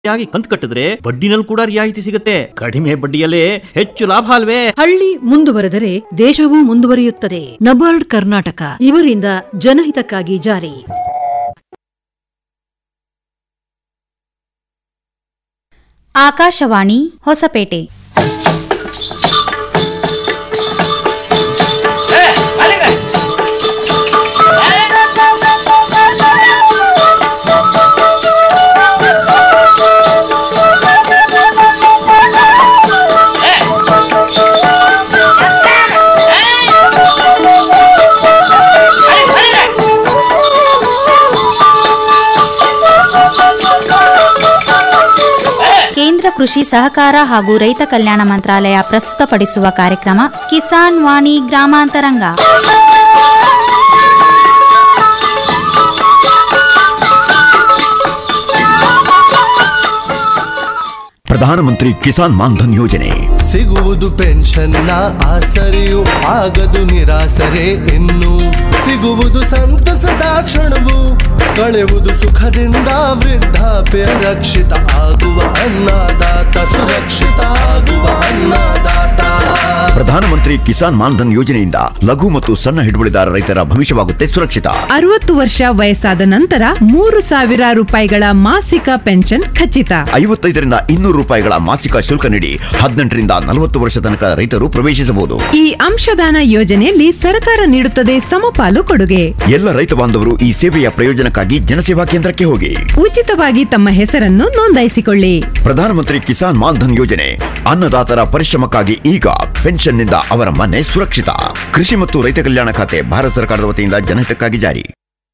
ಯಾಗಿ ಕಂತು ಕಟ್ಟಿದ್ರೆ ಬಡ್ಡಿನಲ್ಲಿ ಕೂಡ ರಿಯಾಯಿತಿ ಸಿಗುತ್ತೆ ಕಡಿಮೆ ಬಡ್ಡಿಯಲ್ಲೇ ಹೆಚ್ಚು ಲಾಭ ಅಲ್ವೇ ಹಳ್ಳಿ ಮುಂದುವರೆದರೆ ದೇಶವೂ ಮುಂದುವರಿಯುತ್ತದೆ ನಬಾರ್ಡ್ ಕರ್ನಾಟಕ ಇವರಿಂದ ಜನಹಿತಕ್ಕಾಗಿ ಜಾರಿ ಆಕಾಶವಾಣಿ ಹೊಸಪೇಟೆ ಕೇಂದ್ರ ಕೃಷಿ ಸಹಕಾರ ಹಾಗೂ ರೈತ ಕಲ್ಯಾಣ ಮಂತ್ರಾಲಯ ಪ್ರಸ್ತುತಪಡಿಸುವ ಕಾರ್ಯಕ್ರಮ ಕಿಸಾನ್ ವಾಣಿ ಗ್ರಾಮಾಂತರಂಗ ಪ್ರಧಾನಮಂತ್ರಿ ಕಿಸಾನ್ ಮಾನ್ಧನ್ ಯೋಜನೆ ಸಿಗುವುದು ಪೆನ್ಷನ್ನ ಆಸರೆಯು ಆಗದು ನಿರಾಸರೆ ಇನ್ನು ಸಿಗುವುದು ಸಂತಸದ ಕ್ಷಣವು ಕಳೆಯುವುದು ಸುಖದಿಂದ ವೃದ್ಧಾಪ್ಯ ರಕ್ಷಿತ ಆಗುವ ಅನ್ನದಾತ ಸುರಕ್ಷಿತ ಆಗುವ ಅನ್ನದಾತ ಪ್ರಧಾನಮಂತ್ರಿ ಕಿಸಾನ್ ಮಾನ್ಧನ್ ಯೋಜನೆಯಿಂದ ಲಘು ಮತ್ತು ಸಣ್ಣ ಹಿಡುವಳಿದಾರ ರೈತರ ಭವಿಷ್ಯವಾಗುತ್ತೆ ಸುರಕ್ಷಿತ ಅರವತ್ತು ವರ್ಷ ವಯಸ್ಸಾದ ನಂತರ ಮೂರು ಸಾವಿರ ರೂಪಾಯಿಗಳ ಮಾಸಿಕ ಪೆನ್ಷನ್ ಖಚಿತ ಐವತ್ತೈದರಿಂದ ಇನ್ನೂರು ರೂಪಾಯಿಗಳ ಮಾಸಿಕ ಶುಲ್ಕ ನೀಡಿ ಹದಿನೆಂಟರಿಂದ ನಲವತ್ತು ವರ್ಷ ತನಕ ರೈತರು ಪ್ರವೇಶಿಸಬಹುದು ಈ ಅಂಶದಾನ ಯೋಜನೆಯಲ್ಲಿ ಸರ್ಕಾರ ನೀಡುತ್ತದೆ ಸಮಪಾಲು ಕೊಡುಗೆ ಎಲ್ಲ ರೈತ ಬಾಂಧವರು ಈ ಸೇವೆಯ ಪ್ರಯೋಜನಕ್ಕಾಗಿ ಜನಸೇವಾ ಕೇಂದ್ರಕ್ಕೆ ಹೋಗಿ ಉಚಿತವಾಗಿ ತಮ್ಮ ಹೆಸರನ್ನು ನೋಂದಾಯಿಸಿಕೊಳ್ಳಿ ಪ್ರಧಾನಮಂತ್ರಿ ಕಿಸಾನ್ ಮಾನ್ಧನ್ ಯೋಜನೆ ಅನ್ನದಾತರ ಪರಿಶ್ರಮಕ್ಕಾಗಿ ಈಗ ಪೆನ್ಷನ್ನಿಂದ ಅವರ ಮನೆ ಸುರಕ್ಷಿತ ಕೃಷಿ ಮತ್ತು ರೈತ ಕಲ್ಯಾಣ ಖಾತೆ ಭಾರತ ಸರ್ಕಾರದ ವತಿಯಿಂದ ಜನಹಿತಕ್ಕಾಗಿ ಜಾರಿ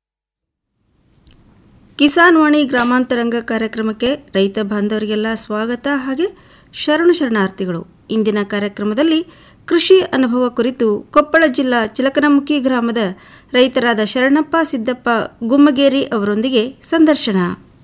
ಕಿಸಾನ್ ವಾಣಿ ಗ್ರಾಮಾಂತರಂಗ ಕಾರ್ಯಕ್ರಮಕ್ಕೆ ರೈತ ಬಾಂಧವರಿಗೆಲ್ಲ ಸ್ವಾಗತ ಹಾಗೆ ಶರಣು ಶರಣಾರ್ಥಿಗಳು ಇಂದಿನ ಕಾರ್ಯಕ್ರಮದಲ್ಲಿ ಕೃಷಿ ಅನುಭವ ಕುರಿತು ಕೊಪ್ಪಳ ಜಿಲ್ಲಾ ಚಿಲಕನಮುಖಿ ಗ್ರಾಮದ ರೈತರಾದ ಶರಣಪ್ಪ ಸಿದ್ದಪ್ಪ ಗುಮ್ಮಗೇರಿ ಅವರೊಂದಿಗೆ ಸಂದರ್ಶನ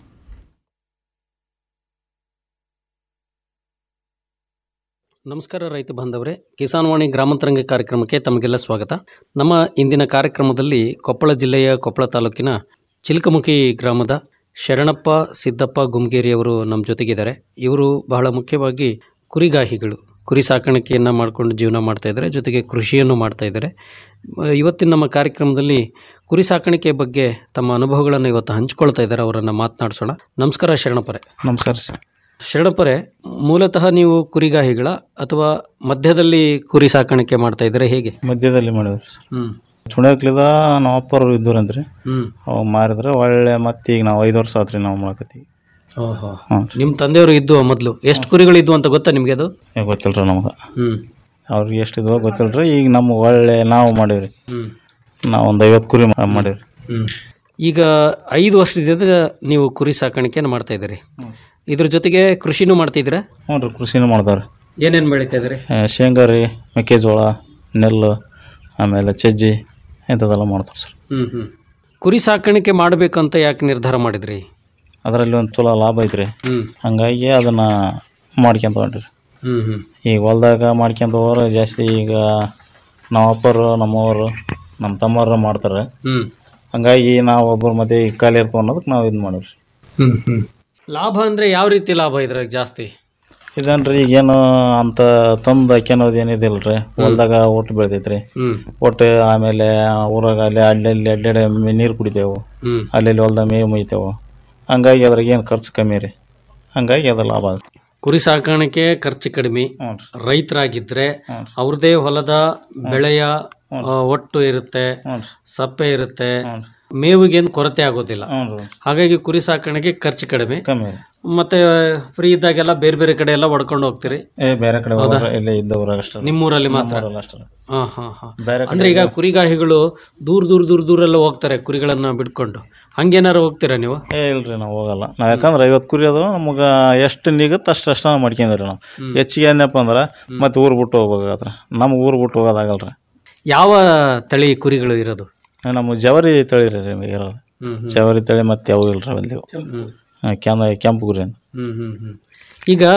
ನಮಸ್ಕಾರ ರೈತ ಬಾಂಧವರೇ ಕಿಸಾನ್ ವಾಣಿ ಗ್ರಾಮಾಂತರಂಗ ಕಾರ್ಯಕ್ರಮಕ್ಕೆ ತಮಗೆಲ್ಲ ಸ್ವಾಗತ ನಮ್ಮ ಇಂದಿನ ಕಾರ್ಯಕ್ರಮದಲ್ಲಿ ಕೊಪ್ಪಳ ಜಿಲ್ಲೆಯ ಕೊಪ್ಪಳ ತಾಲೂಕಿನ ಚಿಲ್ಕಮುಖಿ ಗ್ರಾಮದ ಶರಣಪ್ಪ ಸಿದ್ದಪ್ಪ ಗುಮ್ಗೇರಿ ಅವರು ನಮ್ಮ ಜೊತೆಗಿದ್ದಾರೆ ಇವರು ಬಹಳ ಮುಖ್ಯವಾಗಿ ಕುರಿಗಾಹಿಗಳು ಕುರಿ ಸಾಕಾಣಿಕೆಯನ್ನು ಮಾಡಿಕೊಂಡು ಜೀವನ ಮಾಡ್ತಾ ಇದ್ದಾರೆ ಜೊತೆಗೆ ಕೃಷಿಯನ್ನು ಮಾಡ್ತಾ ಇದ್ದಾರೆ ಅಹ್, ಇವತ್ತಿನ ನಮ್ಮ ಕಾರ್ಯಕ್ರಮದಲ್ಲಿ ಕುರಿ ಸಾಕಾಣಿಕೆ ಬಗ್ಗೆ ತಮ್ಮ ಅನುಭವಗಳನ್ನು ಇವತ್ತು ಹಂಚ್ಕೊಳ್ತಾ ಇದ್ದಾರೆ ಅವರನ್ನು ಮಾತನಾಡಿಸೋಣ ನಮಸ್ಕಾರ ಶರಣಪ್ಪರೇ ನಮಸ್ಕಾರ ಸರ್ ಶರಣಪ್ಪರೇ ಮೂಲತಃ ನೀವು ಕುರಿಗಾಹಿಗಳ ಅಥವಾ ಮಧ್ಯದಲ್ಲಿ ಕುರಿ ಸಾಕಾಣಿಕೆ ಮಾಡ್ತಾ ಇದ್ದಾರೆ ಹೇಗೆ ಮಧ್ಯದಲ್ಲಿ ಮಾಡಿದ್ರಿ ಸರ್ ಹ್ಮ್ ಚುಣಕ್ಲಿದ ನಾವು ಅಪ್ಪರು ಇದ್ದೂರಂತ್ರಿ ಹ್ಮ್ ಅವಾಗ ಮಾರಿದ್ರೆ ಒಳ್ಳೆ ಮತ್ತೆ ಈಗ ನಾವು ಐದು ವರ್ಷ ಆತ್ರಿ ನಾವು ಮಾಡಕತ್ತೀವಿ ಓಹೋ ಹ್ಞೂ ನಿಮ್ಮ ತಂದೆಯವರು ಇದ್ದು ಮೊದಲು ಎಷ್ಟು ಕುರಿಗಳಿದ್ವು ಅಂತ ಗೊತ್ತಾ ನಿಮಗೆ ಅದು ಈಗ ಗೊತ್ತಿಲ್ರಿ ನಮ್ಗೆ ಹ್ಮ್ ಅವ್ರಿಗೆ ಎಷ್ಟಿದ್ವೋ ಗೊತ್ತಿಲ್ರಿ ಈಗ ನಮ್ಗೆ ಒಳ್ಳೆ ನಾವು ಮಾಡೀವ್ರಿ ಹ್ಮ್ ನಾವು ಒಂದು ಐವತ್ತು ಕುರಿ ಮಾ- ಮಾಡೀವ್ರಿ ಹ್ಮ್ ಈಗ ಐದು ವರ್ಷದಿಂದ ನೀವು ಕುರಿ ಸಾಕಾಣಿಕೆಯನ್ನು ಮಾಡ್ತಾ ಇದ್ದೀರಿ ಇದ್ರ ಜೊತೆಗೆ ಕೃಷಿನೂ ಮಾಡ್ತಿದ್ದೀರಾ ಹ್ಞೂ ರೀ ಕೃಷಿನೂ ಮಾಡ್ದವ್ರಿ ಏನೇನು ಬೆಳೀತಾ ಇದ್ದೀರಿ ಶೇಂಗಾ ರೀ ಮೆಕ್ಕೆಜೋಳ ನೆಲ್ಲು ಆಮೇಲೆ ಚಜ್ಜಿ ಇಂಥದ್ದೆಲ್ಲ ಮಾಡ್ತಾರೆ ಸರ್ ಹ್ಮ್ ಹ್ಮ್ ಕುರಿ ಸಾಕಾಣಿಕೆ ಮಾಡಬೇಕಂತ ಯಾಕೆ ನಿರ್ಧಾರ ಮಾಡಿದ್ರಿ ಅದರಲ್ಲಿ ಒಂದು ಚಲೋ ಲಾಭ ಐತ್ರಿ ಹ್ಮ್ ಹಂಗಾಗಿ ಅದನ್ನು ಮಾಡ್ಕೊಂತ ಹೊಂಟ್ರಿ ಹ್ಮ್ ಹ್ಮ್ ಈಗ ಹೊಲ್ದಾಗ ಮಾಡ್ಕೊಂತ ಹೋದ್ರೆ ಜಾಸ್ತಿ ಈಗ ನಮ್ಮ ಅಪ್ಪರು ನಮ್ಮವರು ನಮ್ಮ ತಮ್ಮರು ಮಾಡ್ತಾರೆ ಹ್ಮ್ ಹಂಗಾಗಿ ನಾವು ಒಬ್ಬರ ಮಧ್ಯೆ ಈಗ ಖಾಲಿ ಇರ್ತೀವಿ ಅನ್ನೋದಕ್ಕೆ ನಾವು ಇದು ಮಾಡಿವ್ರಿ ಹ್ಮ್ ಹ್ಮ್ ಲಾಭ ಅಂದ್ರೆ ಯಾವ ರೀತಿ ಲಾಭ ಇದ್ರಾಗ ಜಾಸ್ತಿ ಇದೇನ್ರಿ ಈಗೇನು ಅಂತ ತಂದು ಹಾಕ್ಯನೋದು ಏನಿದಿಲ್ಲ ರೀ ಹೊಲ್ದಾಗ ಒಟ್ಟು ಬೆಳ್ದೈತ್ರಿ ಹ್ಮ್ ಒಟ್ಟು ಆಮೇಲೆ ಊರಾಗ ಅಲ್ಲಿ ಅಲ್ಲೆಲ್ಲಿ ಅಡ್ಡಾಡಿ ನೀರು ಕುಡಿತೇವೆ ಹ್ಮ್ ಅಲ್ಲೆಲ್ಲಿ ಹೊಲ್ದಾಗ ಮೇವು ಮುಯ್ತೇವೆ ಹಂಗಾಗಿ ಅದ್ರಾಗ ಏನು ಖರ್ಚು ಕಮ್ಮಿ ರೀ ಹಂಗಾಗಿ ಅದು ಲಾಭ ಆಗುತ್ತೆ ಕುರಿ ಸಾಕಾಣಿಕೆ ಖರ್ಚು ಕಡಿಮೆ ಹ್ಞೂ ರೀ ರೈತರಾಗಿದ್ರೆ ಹ್ಞೂ ರೀ ಅವ್ರದೇ ಹೊಲದ ಬೆಳೆಯ ಆ, ಒಟ್ಟು ಇರುತ್ತೆ ಹ್ಞೂ ರೀ ಸಪ್ಪೆ ಇರುತ್ತೆ ಹ್ಞೂ ರೀ ಮೇವಿಗೇನು ಕೊರತೆ ಆಗೋದಿಲ್ಲ ಹ್ಞೂ ರೀ ಹಾಗಾಗಿ ಕುರಿ ಸಾಕಾಣಿಕೆ ಖರ್ಚು ಕಡಿಮೆ ಕಮ್ಮಿ ರೀ ಮತ್ತೆ ಫ್ರೀ ಇದ್ದಾಗೆಲ್ಲ ಬೇರೆ ಬೇರೆ ಕಡೆ ಎಲ್ಲ ಹೊಡ್ಕೊಂಡು ಹೋಗ್ತೀರಿ ಏ ಬೇರೆ ಕಡೆ ಹೋದ್ರೆ ಇಲ್ಲೇ ಇದ್ದವ್ರಾಗ ಅಷ್ಟೇ ರೀ. ನಿಮ್ಮೂರಲ್ಲಿ ಮಾತ್ರ ನಮ್ಮೂರಲ್ಲಿ ಅಷ್ಟೇ ರೀ. ಹಾ ಹಾ ಹಾ ಬೇರೆ ಅಂದ್ರೆ ಈಗ ಕುರಿಗಾಹಿಗಳು ದೂರ ದೂರ ದೂರ ದೂರೆಲ್ಲ ಹೋಗ್ತಾರೆ ಕುರಿಗಳನ್ನ ಬಿಟ್ಕೊಂಡು ಹಂಗೇನಾರು ಹೋಗ್ತೀರಾ ನೀವು ಏ ಇಲ್ರಿ ನಾವು ಹೋಗಲ್ಲ ನಾವು ಯಾಕಂದ್ರೆ ಐವತ್ತು ಕುರಿ ಅದು ನಮಗೆ ಎಷ್ಟು ನಿಗುತ್ತೆ ಅಷ್ಟು ಅಷ್ಟು ನಾವು ಮಾಡ್ಕೊಂಡಿರಿ ನಾವು ಹೆಚ್ಚಿಗೆ ಏನಪ್ಪ ಅಂದ್ರೆ ಮತ್ತೆ ಊರು ಬಿಟ್ಟು ಹೋಗ್ಬೇಕಾಗತ್ರ ನಮ್ಗೆ ಊರು ಬಿಟ್ಟು ಹೋಗೋದಾಗಲ್ಲ ರೀ ಯಾವ ತಳಿ ಕುರಿಗಳು ಇರೋದು ನಮ್ಮ ಜವರಿ ತಳಿ ರೀ ಇರೋದು ಹ್ಮ್ ಹ್ಮ್ ಜವರಿ ತಳಿ ಮತ್ತೆ ಯಾವ ಇಲ್ರಿ ಅಲ್ಲಿ ಹ್ಮ್ ಕೆಂಪ ಕೆಂಪು ಕುರಿ ಅಂತ ಹ್ಮ್ ಹ್ಮ್ ಹ್ಮ್ ಈಗ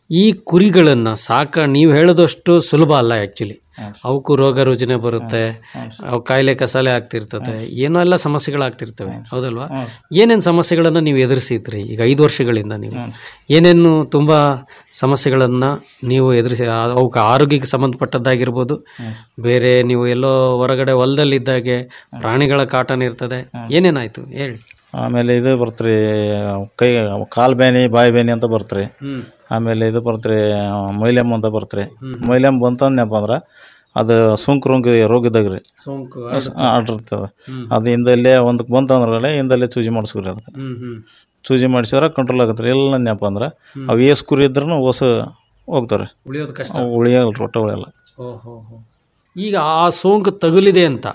ಈ ಕುರಿಗಳನ್ನು ಸಾಕ ನೀವು ಹೇಳೋದಷ್ಟು ಸುಲಭ ಅಲ್ಲ ಆ್ಯಕ್ಚುಲಿ ಅವಕ್ಕೂ ರೋಗ ರುಜಿನ ಬರುತ್ತೆ ಅವು ಕಾಯಿಲೆ ಕಸಾಲೆ ಆಗ್ತಿರ್ತದೆ ಏನೋ ಎಲ್ಲ ಸಮಸ್ಯೆಗಳಾಗ್ತಿರ್ತವೆ ಹೌದಲ್ವಾ ಏನೇನು ಸಮಸ್ಯೆಗಳನ್ನು ನೀವು ಎದುರಿಸಿದ್ರಿ ಈಗ ಐದು ವರ್ಷಗಳಿಂದ ನೀವು ಏನೇನು ತುಂಬ ಸಮಸ್ಯೆಗಳನ್ನು ನೀವು ಎದುರಿಸಿ ಆ- ಅವಕ್ಕೆ ಆರೋಗ್ಯಕ್ಕೆ ಸಂಬಂಧಪಟ್ಟದ್ದಾಗಿರ್ಬೋದು ಬೇರೆ ನೀವು ಎಲ್ಲೋ ಹೊರಗಡೆ ಹೊಲದಲ್ಲಿದ್ದಾಗೆ ಪ್ರಾಣಿಗಳ ಕಾಟನ ಇರ್ತದೆ ಏನೇನಾಯಿತು ಹೇಳಿ ಆಮೇಲೆ ಇದು ಬರ್ತ್ರಿ ಕೈ ಕಾಲು ಬೇನೆ ಬಾಯಿ ಬೇನೆ ಅಂತ ಬರ್ತ್ರಿ ಹ್ಮ್. ಆಮೇಲೆ ಇದು ಬರ್ತ್ರಿ ಮೈಲೆಮ್ ಅಂತ ಬರ್ತ್ರಿ ಮೈಲೆಮ್ ಬಂತಂದ್ನಪ್ಪ ಅಂದ್ರೆ ಅದು ಸೋಂಕು ರೋಗ ರೋಗದಾಗ ರೀ ಸೋಂಕು ಆಡಿರ್ತದೆ ಅದು ಹಿಂದಲ್ಲೇ ಒಂದಕ್ಕೆ ಬಂತಂದ್ರೆ ಹಿಂದಲ್ಲೇ ಚೂಜಿ ಮಾಡಿಸ್ಕೊರಿ ಅದಕ್ಕೆ ಹ್ಮ್ ಹ್ಮ್ ಚೂಜಿ ಮಾಡಿಸಿದ್ರೆ ಕಂಟ್ರೋಲ್ ಆಗತ್ತೆ ರೀ ಇಲ್ಲ ಅಂದ್ನಪ್ಪ ಅಂದ್ರೆ ಅವು ಏಸ್ ಕುರಿ ಇದ್ರೂ ಹೊಸ ಹೋಗ್ತಾರೆ ಉಳಿಯೋದು ಕಷ್ಟ ಅವು ಉಳಿಯಲ್ಲ ರೊಟ್ಟ ಉಳಿಯಲ್ಲ ಓಹೋ ಈಗ ಆ ಸೋಂಕು ತಗುಲಿದೆ ಅಂತ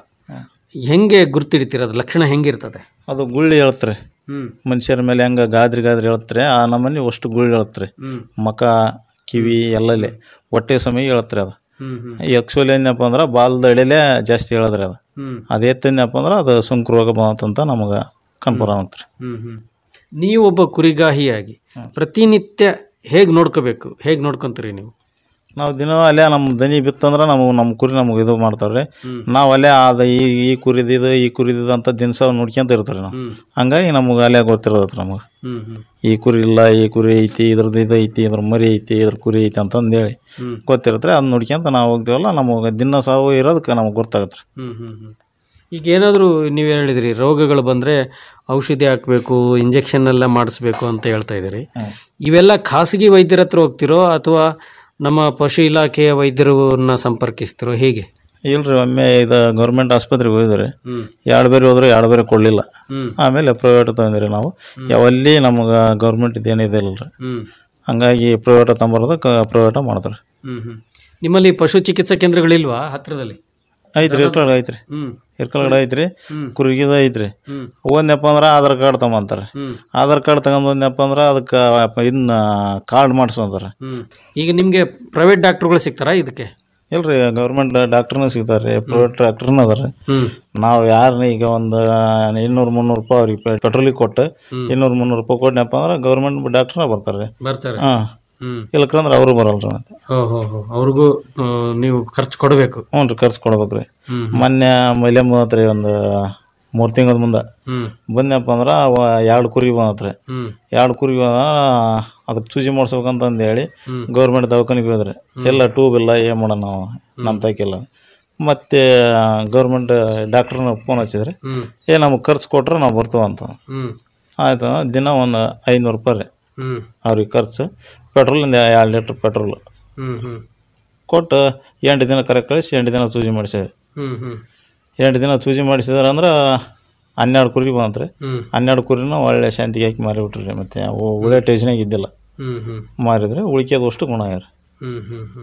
ಹೆಂಗೆ ಗುರ್ತಿಡ್ತೀರ ಅದು ಲಕ್ಷಣ ಹೆಂಗಿರ್ತದೆ ಅದು ಗುಳ್ಳಿ ಹೇಳ್ತಾರೆ ಹ್ಮ್ ಮನುಷ್ಯರ ಮೇಲೆ ಹೆಂಗೆ ಗಾದ್ರಿ ಗಾದ್ರಿ ಹೇಳ್ತಾರೆ ಆ ನಮ್ಮನೆ ಅಷ್ಟು ಗುಳ್ಳಿ ಹೇಳ್ತಾರೆ ಹ್ಮ್ ಮಕ ಕಿವಿ ಎಲ್ಲಲ್ಲಿ ಹೊಟ್ಟೆ ಸಮಯ ಹೇಳ್ತಾರೆ ಅದು ಹ್ಮ್ ಹ್ಮ್ ಆ್ಯಕ್ಚುಲಿ ಏನಪ್ಪ ಅಂದ್ರೆ ಬಾಲ್ದ ಎಳೆಲೇ ಜಾಸ್ತಿ ಹೇಳಿದ್ರಿ ಅದು ಹ್ಮ್ ಅದು ಎತ್ತೇನಪ್ಪ ಅಂದ್ರೆ ಅದು ಸೋಂಕು ರೋಗ ಬಂತಂತ ನಮಗೆ ಕನ್ಫರ್ಮ್ ಆಗತ್ತೆ ಹ್ಮ್ ಹ್ಮ್ ನೀವೊಬ್ಬ ಕುರಿಗಾಹಿಯಾಗಿ ಪ್ರತಿನಿತ್ಯ ಹೇಗೆ ನೋಡ್ಕೋಬೇಕು ಹೇಗೆ ನೋಡ್ಕೊಂತೀರಿ ನೀವು ನಾವು ದಿನ ಅಲ್ಲೇ ನಮ್ಮ ದನಿ ಬಿತ್ತಂದ್ರೆ ನಾವು ನಮ್ಮ ಕುರಿ ನಮಗೆ ಇದು ಮಾಡ್ತಾವ್ರಿ ನಾವು ಅಲ್ಲೇ ಅದು ಈ ಈ ಕುರಿದಿದು ಈ ಕುರಿದಿದು ಅಂತ ದಿನಸ ನೋಡ್ಕೊಂತ ಇರ್ತಾರೆ ನಾವು ಹ್ಮ್ ಹಂಗಾಗಿ ನಮಗೆ ಅಲ್ಲೇ ಗೊತ್ತಿರೋದತ್ರ ನಮಗೆ ಹ್ಮ್ ಹ್ಮ್ ಈ ಕುರಿ ಇಲ್ಲ ಈ ಕುರಿ ಐತಿ ಇದ್ರದ್ದು ಇದು ಐತಿ ಇದ್ರ ಮರಿ ಐತಿ ಇದ್ರ ಕುರಿ ಐತಿ ಅಂತಂದೇಳಿ ಹ್ಮ್. ಗೊತ್ತಿರುತ್ತೆ ಅದನ್ನ ನೋಡ್ಕೊಂತ ನಾವು ಹೋಗ್ತೀವಲ್ಲ ನಮಗೆ ದಿನ ಸಾವು ಇರೋದಕ್ಕೆ ನಮಗೆ ಗೊತ್ತಾಗತ್ತೆ ಹ್ಮ್ ಹ್ಮ್ ಹ್ಮ್ ಈಗ ಏನಾದರೂ ನೀವು ಹೇಳಿದ್ರಿ ರೋಗಗಳು ಬಂದರೆ ಔಷಧಿ ಹಾಕಬೇಕು ಇಂಜೆಕ್ಷನ್ ಎಲ್ಲ ಮಾಡಿಸ್ಬೇಕು ಅಂತ ಹೇಳ್ತಾ ಇದ್ದೀರಿ ಇವೆಲ್ಲ ಖಾಸಗಿ ವೈದ್ಯರ ಹತ್ರ ಹೋಗ್ತಿರೋ ಅಥವಾ ನಮ್ಮ ಪಶು ಇಲಾಖೆಯ ವೈದ್ಯರನ್ನ ಸಂಪರ್ಕಿಸ್ತಿರೋ ಹೇಗೆ ಇಲ್ರಿ ಒಮ್ಮೆ ಇದು ಗೌರ್ಮೆಂಟ್ ಆಸ್ಪತ್ರೆಗೆ ಹೋಗಿದ್ರಿ ಹ್ಮ್ ಎರಡು ಬೇರೆ ಹೋದ್ರೆ ಎರಡು ಬೇರೆ ಕೊಡಲಿಲ್ಲ ಹ್ಮ್ ಆಮೇಲೆ ಪ್ರೈವೇಟ್ ತಂದಿರಿ ನಾವು ಯಾವಲ್ಲಿ ನಮಗೆ ಗೌರ್ಮೆಂಟ್ ಏನಿದೆ ಇಲ್ಲರಿ ಹ್ಮ್ ಹಂಗಾಗಿ ಪ್ರೈವೇಟ್ ತಂಬರೋದು ಪ್ರೈವೇಟ ಮಾಡ್ತಾರೆ ಹ್ಮ್ ಹ್ಮ್ ನಿಮ್ಮಲ್ಲಿ ಪಶು ಚಿಕಿತ್ಸಾ ಕೇಂದ್ರಗಳಿಲ್ವಾ ಹತ್ರದಲ್ಲಿ ಐತ್ರಿ ಇರ್ಕಲ್ಗಡೆ ಐತ್ರಿ ಹ್ಮ್ ಇರ್ಕಲ್ಗಡೆ ಐತ್ರಿ ಹ್ಮ್. ಕುರಿಗಿದ ಐತ್ರಿ ಹ್ಮ್ ಹೋದ್ನಪ್ಪ ಅಂದ್ರೆ ಆಧಾರ್ ಕಾರ್ಡ್ ತಗೊಂಬಂತಾರೆ ಹ್ಮ್ ಆಧಾರ್ ಕಾರ್ಡ್ ತಗೊಂಡ್ ಬಂದ್ನಪ್ಪ ಅಂದ್ರೆ ಅದಕ್ಕೆ ಇದನ್ನ ಕಾರ್ಡ್ ಮಾಡಿಸ್ಕೊಂತಾರೆ ಹ್ಮ್ ಈಗ ನಿಮಗೆ ಪ್ರೈವೇಟ್ ಡಾಕ್ಟ್ರುಗಳು ಸಿಗ್ತಾರಾ ಇದಕ್ಕೆ ಇಲ್ರಿ ಗೌರ್ಮೆಂಟ್ ಡಾಕ್ಟರ್ನೂ ಸಿಗ್ತಾರೆ ರೀ ಪ್ರೈವೇಟ್ ಡಾಕ್ಟರ್ನೂ ಅದಾರ ಹ್ಮ್ ನಾವು ಯಾರನ್ನ ಈಗ ಒಂದು ಇನ್ನೂರು ಮುನ್ನೂರು ರೂಪಾಯಿ ಅವ್ರಿಗೆ ಪೆಟ್ರೋಲಿಗೆ ಕೊಟ್ಟು ಇನ್ನೂರು ಮುನ್ನೂರು ರೂಪಾಯಿ ಕೊಟ್ಟನಪ್ಪ ಅಂದ್ರೆ ಗೌರ್ಮೆಂಟ್ ಡಾಕ್ಟ್ರನ್ನ ಬರ್ತಾರೆ ರೀ ಬರ್ತಾರೆ ಹಾಂ ಹ್ಮ್ ಇಲ್ಲಕಂದ್ರೆ ಅವರು ಬರಲ್ರಿ ಮತ್ತೆ ಹೋ ಹೋ ಹೋ ಅವ್ರಿಗೂ ಆ, ನೀವು ಖರ್ಚು ಕೊಡಬೇಕು ಹ್ಞೂ ರೀ ಖರ್ಚು ಕೊಡ್ಬೇಕು ರೀ ಹ್ಮ್ ಮೊನ್ನೆ ಮೈಲೆ ಬಂದತ್ರಿ ಒಂದು ಮೂರು ತಿಂಗಳ ಮುಂದೆ ಹ್ಮ್ ಬಂದ್ನಪ್ಪ ಅಂದ್ರೆ ಅವ ಎರಡು ಕುರಿ ಬಂದತ್ರಿ ಹ್ಮ್ ಎರಡು ಕುರಿ ಬಂದ ಅದಕ್ಕೆ ಚೂಜಿ ಮಾಡಿಸ್ಬೇಕಂತಂದು ಹೇಳಿ ಹ್ಮ್. ಗೌರ್ಮೆಂಟ್ ದವಾಖಾನಿಗೆ ಹೋದ್ರಿ ಎಲ್ಲ ಟ್ಯೂಬ್ ಇಲ್ಲ ಏನು ಮಾಡೋಣ ನಾವು ನಮ್ಮ ತಾಕಿಲ್ಲ ಮತ್ತೆ ಗೌರ್ಮೆಂಟ್ ಡಾಕ್ಟ್ರನ್ನ ಫೋನ್ ಹಚ್ಚಿದ್ರಿ ಹ್ಮ್ ಏ ನಮಗೆ ಖರ್ಚು ಕೊಟ್ರೆ ನಾವು ಬರ್ತೀವಿ ಅಂತ ಹ್ಮ್ ಆಯ್ತು ದಿನ ಒಂದು ಐನೂರು ರೂಪಾಯಿ ರೀ ಹ್ಮ್ ಅವ್ರಿಗೆ ಖರ್ಚು ಪೆಟ್ರೋಲಿಂದ ಎರಡು ಲೀಟ್ರ್ ಪೆಟ್ರೋಲ್ ಹ್ಮ್ ಹ್ಮ್ ಕೊಟ್ಟು ಎಂಟು ದಿನ ಕರೆಕ್ಟ್ ಕಳಿಸಿ ಎಂಟು ದಿನ ಚೂಜಿ ಮಾಡಿಸಿದ್ರಿ ಹ್ಮ್ ಹ್ಮ್ ಎಂಟು ದಿನ ಚೂಜಿ ಮಾಡಿಸಿದ್ರೆ ಅಂದ್ರೆ ಹನ್ನೆರಡು ಕುರಿ ಬಂತ್ರಿ ಹ್ಮ್ ಹನ್ನೆರಡು ಕುರಿನ ಒಳ್ಳೆ ಶಾಂತಿಗೆ ಹಾಕಿ ಮಾರಿಬಿಟ್ರಿ ರೀ ಮತ್ತು ಅವು ಉಳೆ ಟೇಜ್ನಾಗ ಇದ್ದಿಲ್ಲ ಹ್ಮ್ ಹ್ಮ್ ಮಾರಿದ್ರೆ ಉಳಿಕೆದು ಅಷ್ಟು ಗುಣ ಆಗ್ಯಾರ ಹ್ಮ್ ಹ್ಮ್ ಹ್ಮ್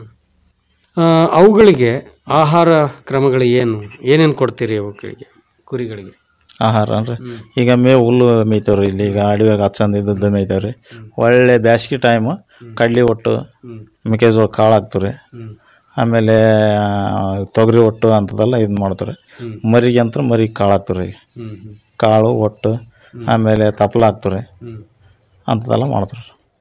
ಆ, ಅವುಗಳಿಗೆ ಆಹಾರ ಕ್ರಮಗಳು ಏನು ಏನೇನು ಕೊಡ್ತೀರಿ ಅವುಗಳಿಗೆ ಕುರಿಗಳಿಗೆ ಆಹಾರ ಅಂದ್ರೆ ಈಗ ಮೇವು ಹುಲ್ಲು ಮೇಯ್ತಾವ್ರಿ ಇಲ್ಲಿ ಈಗ ಅಡವ್ಯಾಗ ಹಚ್ಚಂದ ಇದ್ದದ್ದು ಮೇಯ್ತಾವ್ರಿ ಒಳ್ಳೆ ಬ್ಯಾಸ್ಗಿ ಟೈಮು ಕಡ್ಲಿ ಒಟ್ಟು ಹ್ಮ್ ಮೆಕ್ಕೆಜೋಳ ಕಾಳು ಹಾಕ್ತಾರೆ ಹ್ಮ್ ಆಮೇಲೆ ಆ, ತೊಗರಿ ಒಟ್ಟು ಅಂಥದ್ದೆಲ್ಲ ಇದು ಮಾಡ್ತಾರೆ ಹ್ಮ್. ಮರಿಗೆ ಅಂತ ಮರಿ ಕಾಳು ಹಾಕ್ತಾರೆ ಹ್ಮ್ ಹ್ಮ್ ಕಾಳು ಒಟ್ಟು ಆಮೇಲೆ ತಪ್ಪಲ ಹಾಕ್ತಾರೆ ಹ್ಮ್ ಅಂಥದ್ದೆಲ್ಲ ಮಾಡ್ತಾರೆ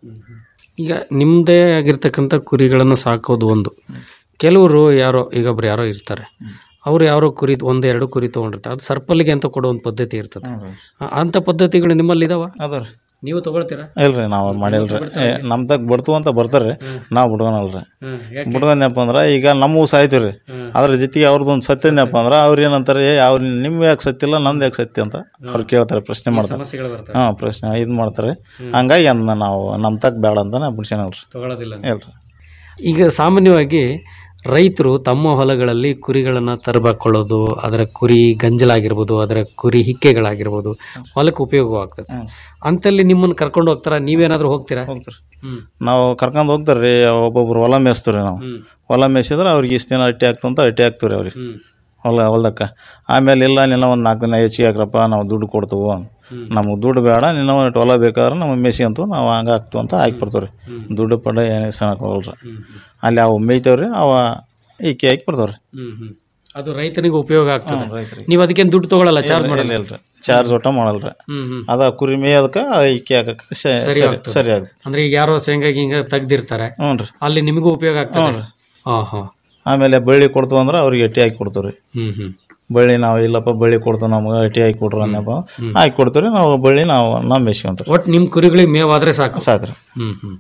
ಈಗ ನಿಮ್ಮದೇ ಆಗಿರ್ತಕ್ಕಂಥ ಕುರಿಗಳನ್ನು ಸಾಕೋದು ಒಂದು ಕೆಲವರು ಯಾರೋ ಈಗ ಒಬ್ರು ಯಾರೋ ಇರ್ತಾರೆ ಅವ್ರು ಯಾರೋ ಕುರಿ ಒಂದೆರಡು ಕುರಿ ತೊಗೊಂಡಿರ್ತಾರೆ ಅದು ಸರ್ಪಲ್ಲಿಗೆ ಅಂತ ಕೊಡೋ ಒಂದು ಪದ್ಧತಿ ಇರ್ತದೆ ಆ- ಅಂಥ ಪದ್ಧತಿಗಳು ನಿಮ್ಮಲ್ಲಿ ಇದಾವ ಅದ ರೀ ನೀವು ತಗೊಳ್ತೀರಾ ಇಲ್ರಿ ನಾವು ಮಾಡಿಲ್ರಿ ನಮ್ದಾಗ ಬಿಡ್ತು ಅಂತ ಬರ್ತಾರೆ ನಾವು ಬಿಡ್ಕೊಳಲ್ರಿ ಹ್ಮ್ ಯಾಕೆ ಬಿಡ್ಕೊಂಡ್ನಪ್ಪ ಅಂದ್ರೆ ಈಗ ನಮ್ಮವು ಸಾಯ್ತೀವಿ ರೀ ಅದ್ರ ಜೊತೆಗೆ ಅವ್ರದ್ದು ಒಂದು ಸತ್ಯನಪ್ಪ ಅಂದ್ರೆ ಅವ್ರು ಏನಂತಾರೆ ಏ ಅವ್ರು ನಿಮ್ಮ ಯಾಕೆ ಸತ್ತಿಲ್ಲ ನಂದು ಯಾಕೆ ಸತ್ಯ ಅಂತ ಅವ್ರು ಕೇಳ್ತಾರೆ ಪ್ರಶ್ನೆ ಮಾಡ್ತಾರೆ ಸಮಸ್ಯೆಗಳು ಬರ್ತವೆ ಹಾಂ ಪ್ರಶ್ನೆ ಇದು ಮಾಡ್ತಾರೆ ಹಂಗಾಗಿ ಅದನ್ನ ನಾವು ನಮ್ಮ ತಕ್ಕ ಬೇಡ ಅಂತ ನಾವು ಬಿಡ್ಸ್ಕೊಳಲ್ರಿ ತಗೊಳ್ಳೋದಿಲ್ಲ ಇಲ್ರಿ ಈಗ ಸಾಮಾನ್ಯವಾಗಿ ರೈತರು ತಮ್ಮ ಹೊಲಗಳಲ್ಲಿ ಕುರಿಗಳನ್ನು ತರಬಾಕೊಳ್ಳೋದು ಅದರ ಕುರಿ ಗಂಜಲಾಗಿರ್ಬೋದು ಅದರ ಕುರಿ ಹಿಕ್ಕೆಗಳಾಗಿರ್ಬೋದು ಹೊಲಕ್ಕೆ ಉಪಯೋಗವಾಗ್ತದೆ ಅಂತಲ್ಲಿ ನಿಮ್ಮನ್ನು ಕರ್ಕೊಂಡು ಹೋಗ್ತಾರ ನೀವೇನಾದ್ರೂ ಹೋಗ್ತೀರಾ ಹೋಗ್ತಾರೆ ಹ್ಮ್ ನಾವು ಕರ್ಕೊಂಡು ಹೋಗ್ತಾರೆ ರೀ ಒಬ್ಬೊಬ್ರು ಹೊಲ ಮೇಯಿಸ್ತೀವಿ ನಾವು ಹ್ಮ್ ಹೊಲ ಮೇಯಿಸಿದ್ರೆ ಅವ್ರಿಗೆ ಇಷ್ಟು ದಿನ ಅಟ್ಟಿ ಹಾಕ್ತಂತ ಅಟ್ಟಿ ಹಾಕ್ತೀವಿ ರೀ ಅವ್ರಿಗೆ ಹ್ಮ್ ಹೊಲ ಹೊಲ್ದಕ್ಕೆ ಆಮೇಲೆ ಇಲ್ಲ ನಿನ್ನ ಒಂದು ನಾಲ್ಕು ದಿನ ಹೆಚ್ಚಿಗೆ ಹಾಕ್ರಪ್ಪ ನಾವು ದುಡ್ಡು ಕೊಡ್ತೀವಿ ನಮಗೆ ದುಡ್ಡು ಬೇಡ ನಿನ್ನ ಒಂದು ಹೊಲ ಬೇಕಾದ್ರೆ ನಮಗೆ ಮೇಸಿ ಅಂತೂ ನಾವು ಹಂಗೆ ಹಾಕ್ತೀವಿ ಅಂತ ಹಾಕಿ ಬರ್ತೀವಿ ರೀ ದುಡ್ಡು ಪಡ ಏನೇ ಸಣ್ಣಕ್ಕೆ ಹೋಗಲ್ರಿ ಹ್ಮ್ ಅಲ್ಲಿ ಅವು ಮೇಯ್ತಾವ್ರಿ ಅವ ಈಕೆ ಹಾಕಿ ಬರ್ತಾವ್ರಿ ಹ್ಮ್ ಹ್ಮ್ ಅದು ರೈತನಿಗೆ ಉಪಯೋಗ ಆಗ್ತದೆ ಹ್ಮ್, ರೈತರಿಗೆ. ನೀವು ಅದಕ್ಕೆ ದುಡ್ಡು ತಗೊಳಲ್ಲ ಚಾರ್ಜ್ ಇಲ್ಲ, ಮಾಡಲ್ಲ ಇಲ್ಲ, ಇಲ್ರಿ ಚಾರ್ಜ್ ಒಟ್ಟ ಮಾಡಲ್ರಿ ಹ್ಮ್ ಹ್ಮ್ ಅದ ಕುರಿ ಮೇಯದಕ್ಕೆ ಇಕ್ಕಿ ಹಾಕಕ್ಕೆ ಸ- ಸರಿ ಸರಿ ಆಗ್ತದೆ. ಸರಿ ಆಗುತ್ತೆ ಅಂದ್ರೆ ಈಗ ಯಾರೋ ಶೇಂಗಾ ಗಿಂಗ ತೆಗ್ದಿರ್ತಾರೆ ಹ್ಞೂ ರೀ ಅಲ್ಲಿ ನಿಮಗೂ ಉಪಯೋಗ ಆಗ್ತದೆ ಹಾ ಹಾ ಆಮೇಲೆ ಬಳ್ಳಿ ಕೊಡ್ತು ಅಂದ್ರೆ ಅವ್ರಿಗೆ ಎಟ್ಟಿ ಹಾಕಿ ಕೊಡ್ತೀವಿ ರೀ ಹ್ಮ್ ಹ್ಮ್ ಬಳ್ಳಿ ನಾವು ಇಲ್ಲಪ್ಪ ಬಳ್ಳಿ ಕೊಡ್ತೀವಿ ನಮ್ಗೆ ಎಟ್ಟಿ ಹಾಕಿ ಕೊಡ್ರಿ ಅನ್ನಪ್ಪ ಹಾಕಿ ಕೊಡ್ತೀವಿ ನಾವು ಬಳ್ಳಿ ನಾವು ನಾವು ಮೇಯ್ಸ್ಕೊಂತೀವಿ ಒಟ್ಟು ನಿಮ್ ಕುರಿಗಳಿಗೆ ಮೇವಾದ್ರೆ ಸಾಕು ಸಾಕ್ರಿ ಹ್ಮ್ ಹ್ಮ್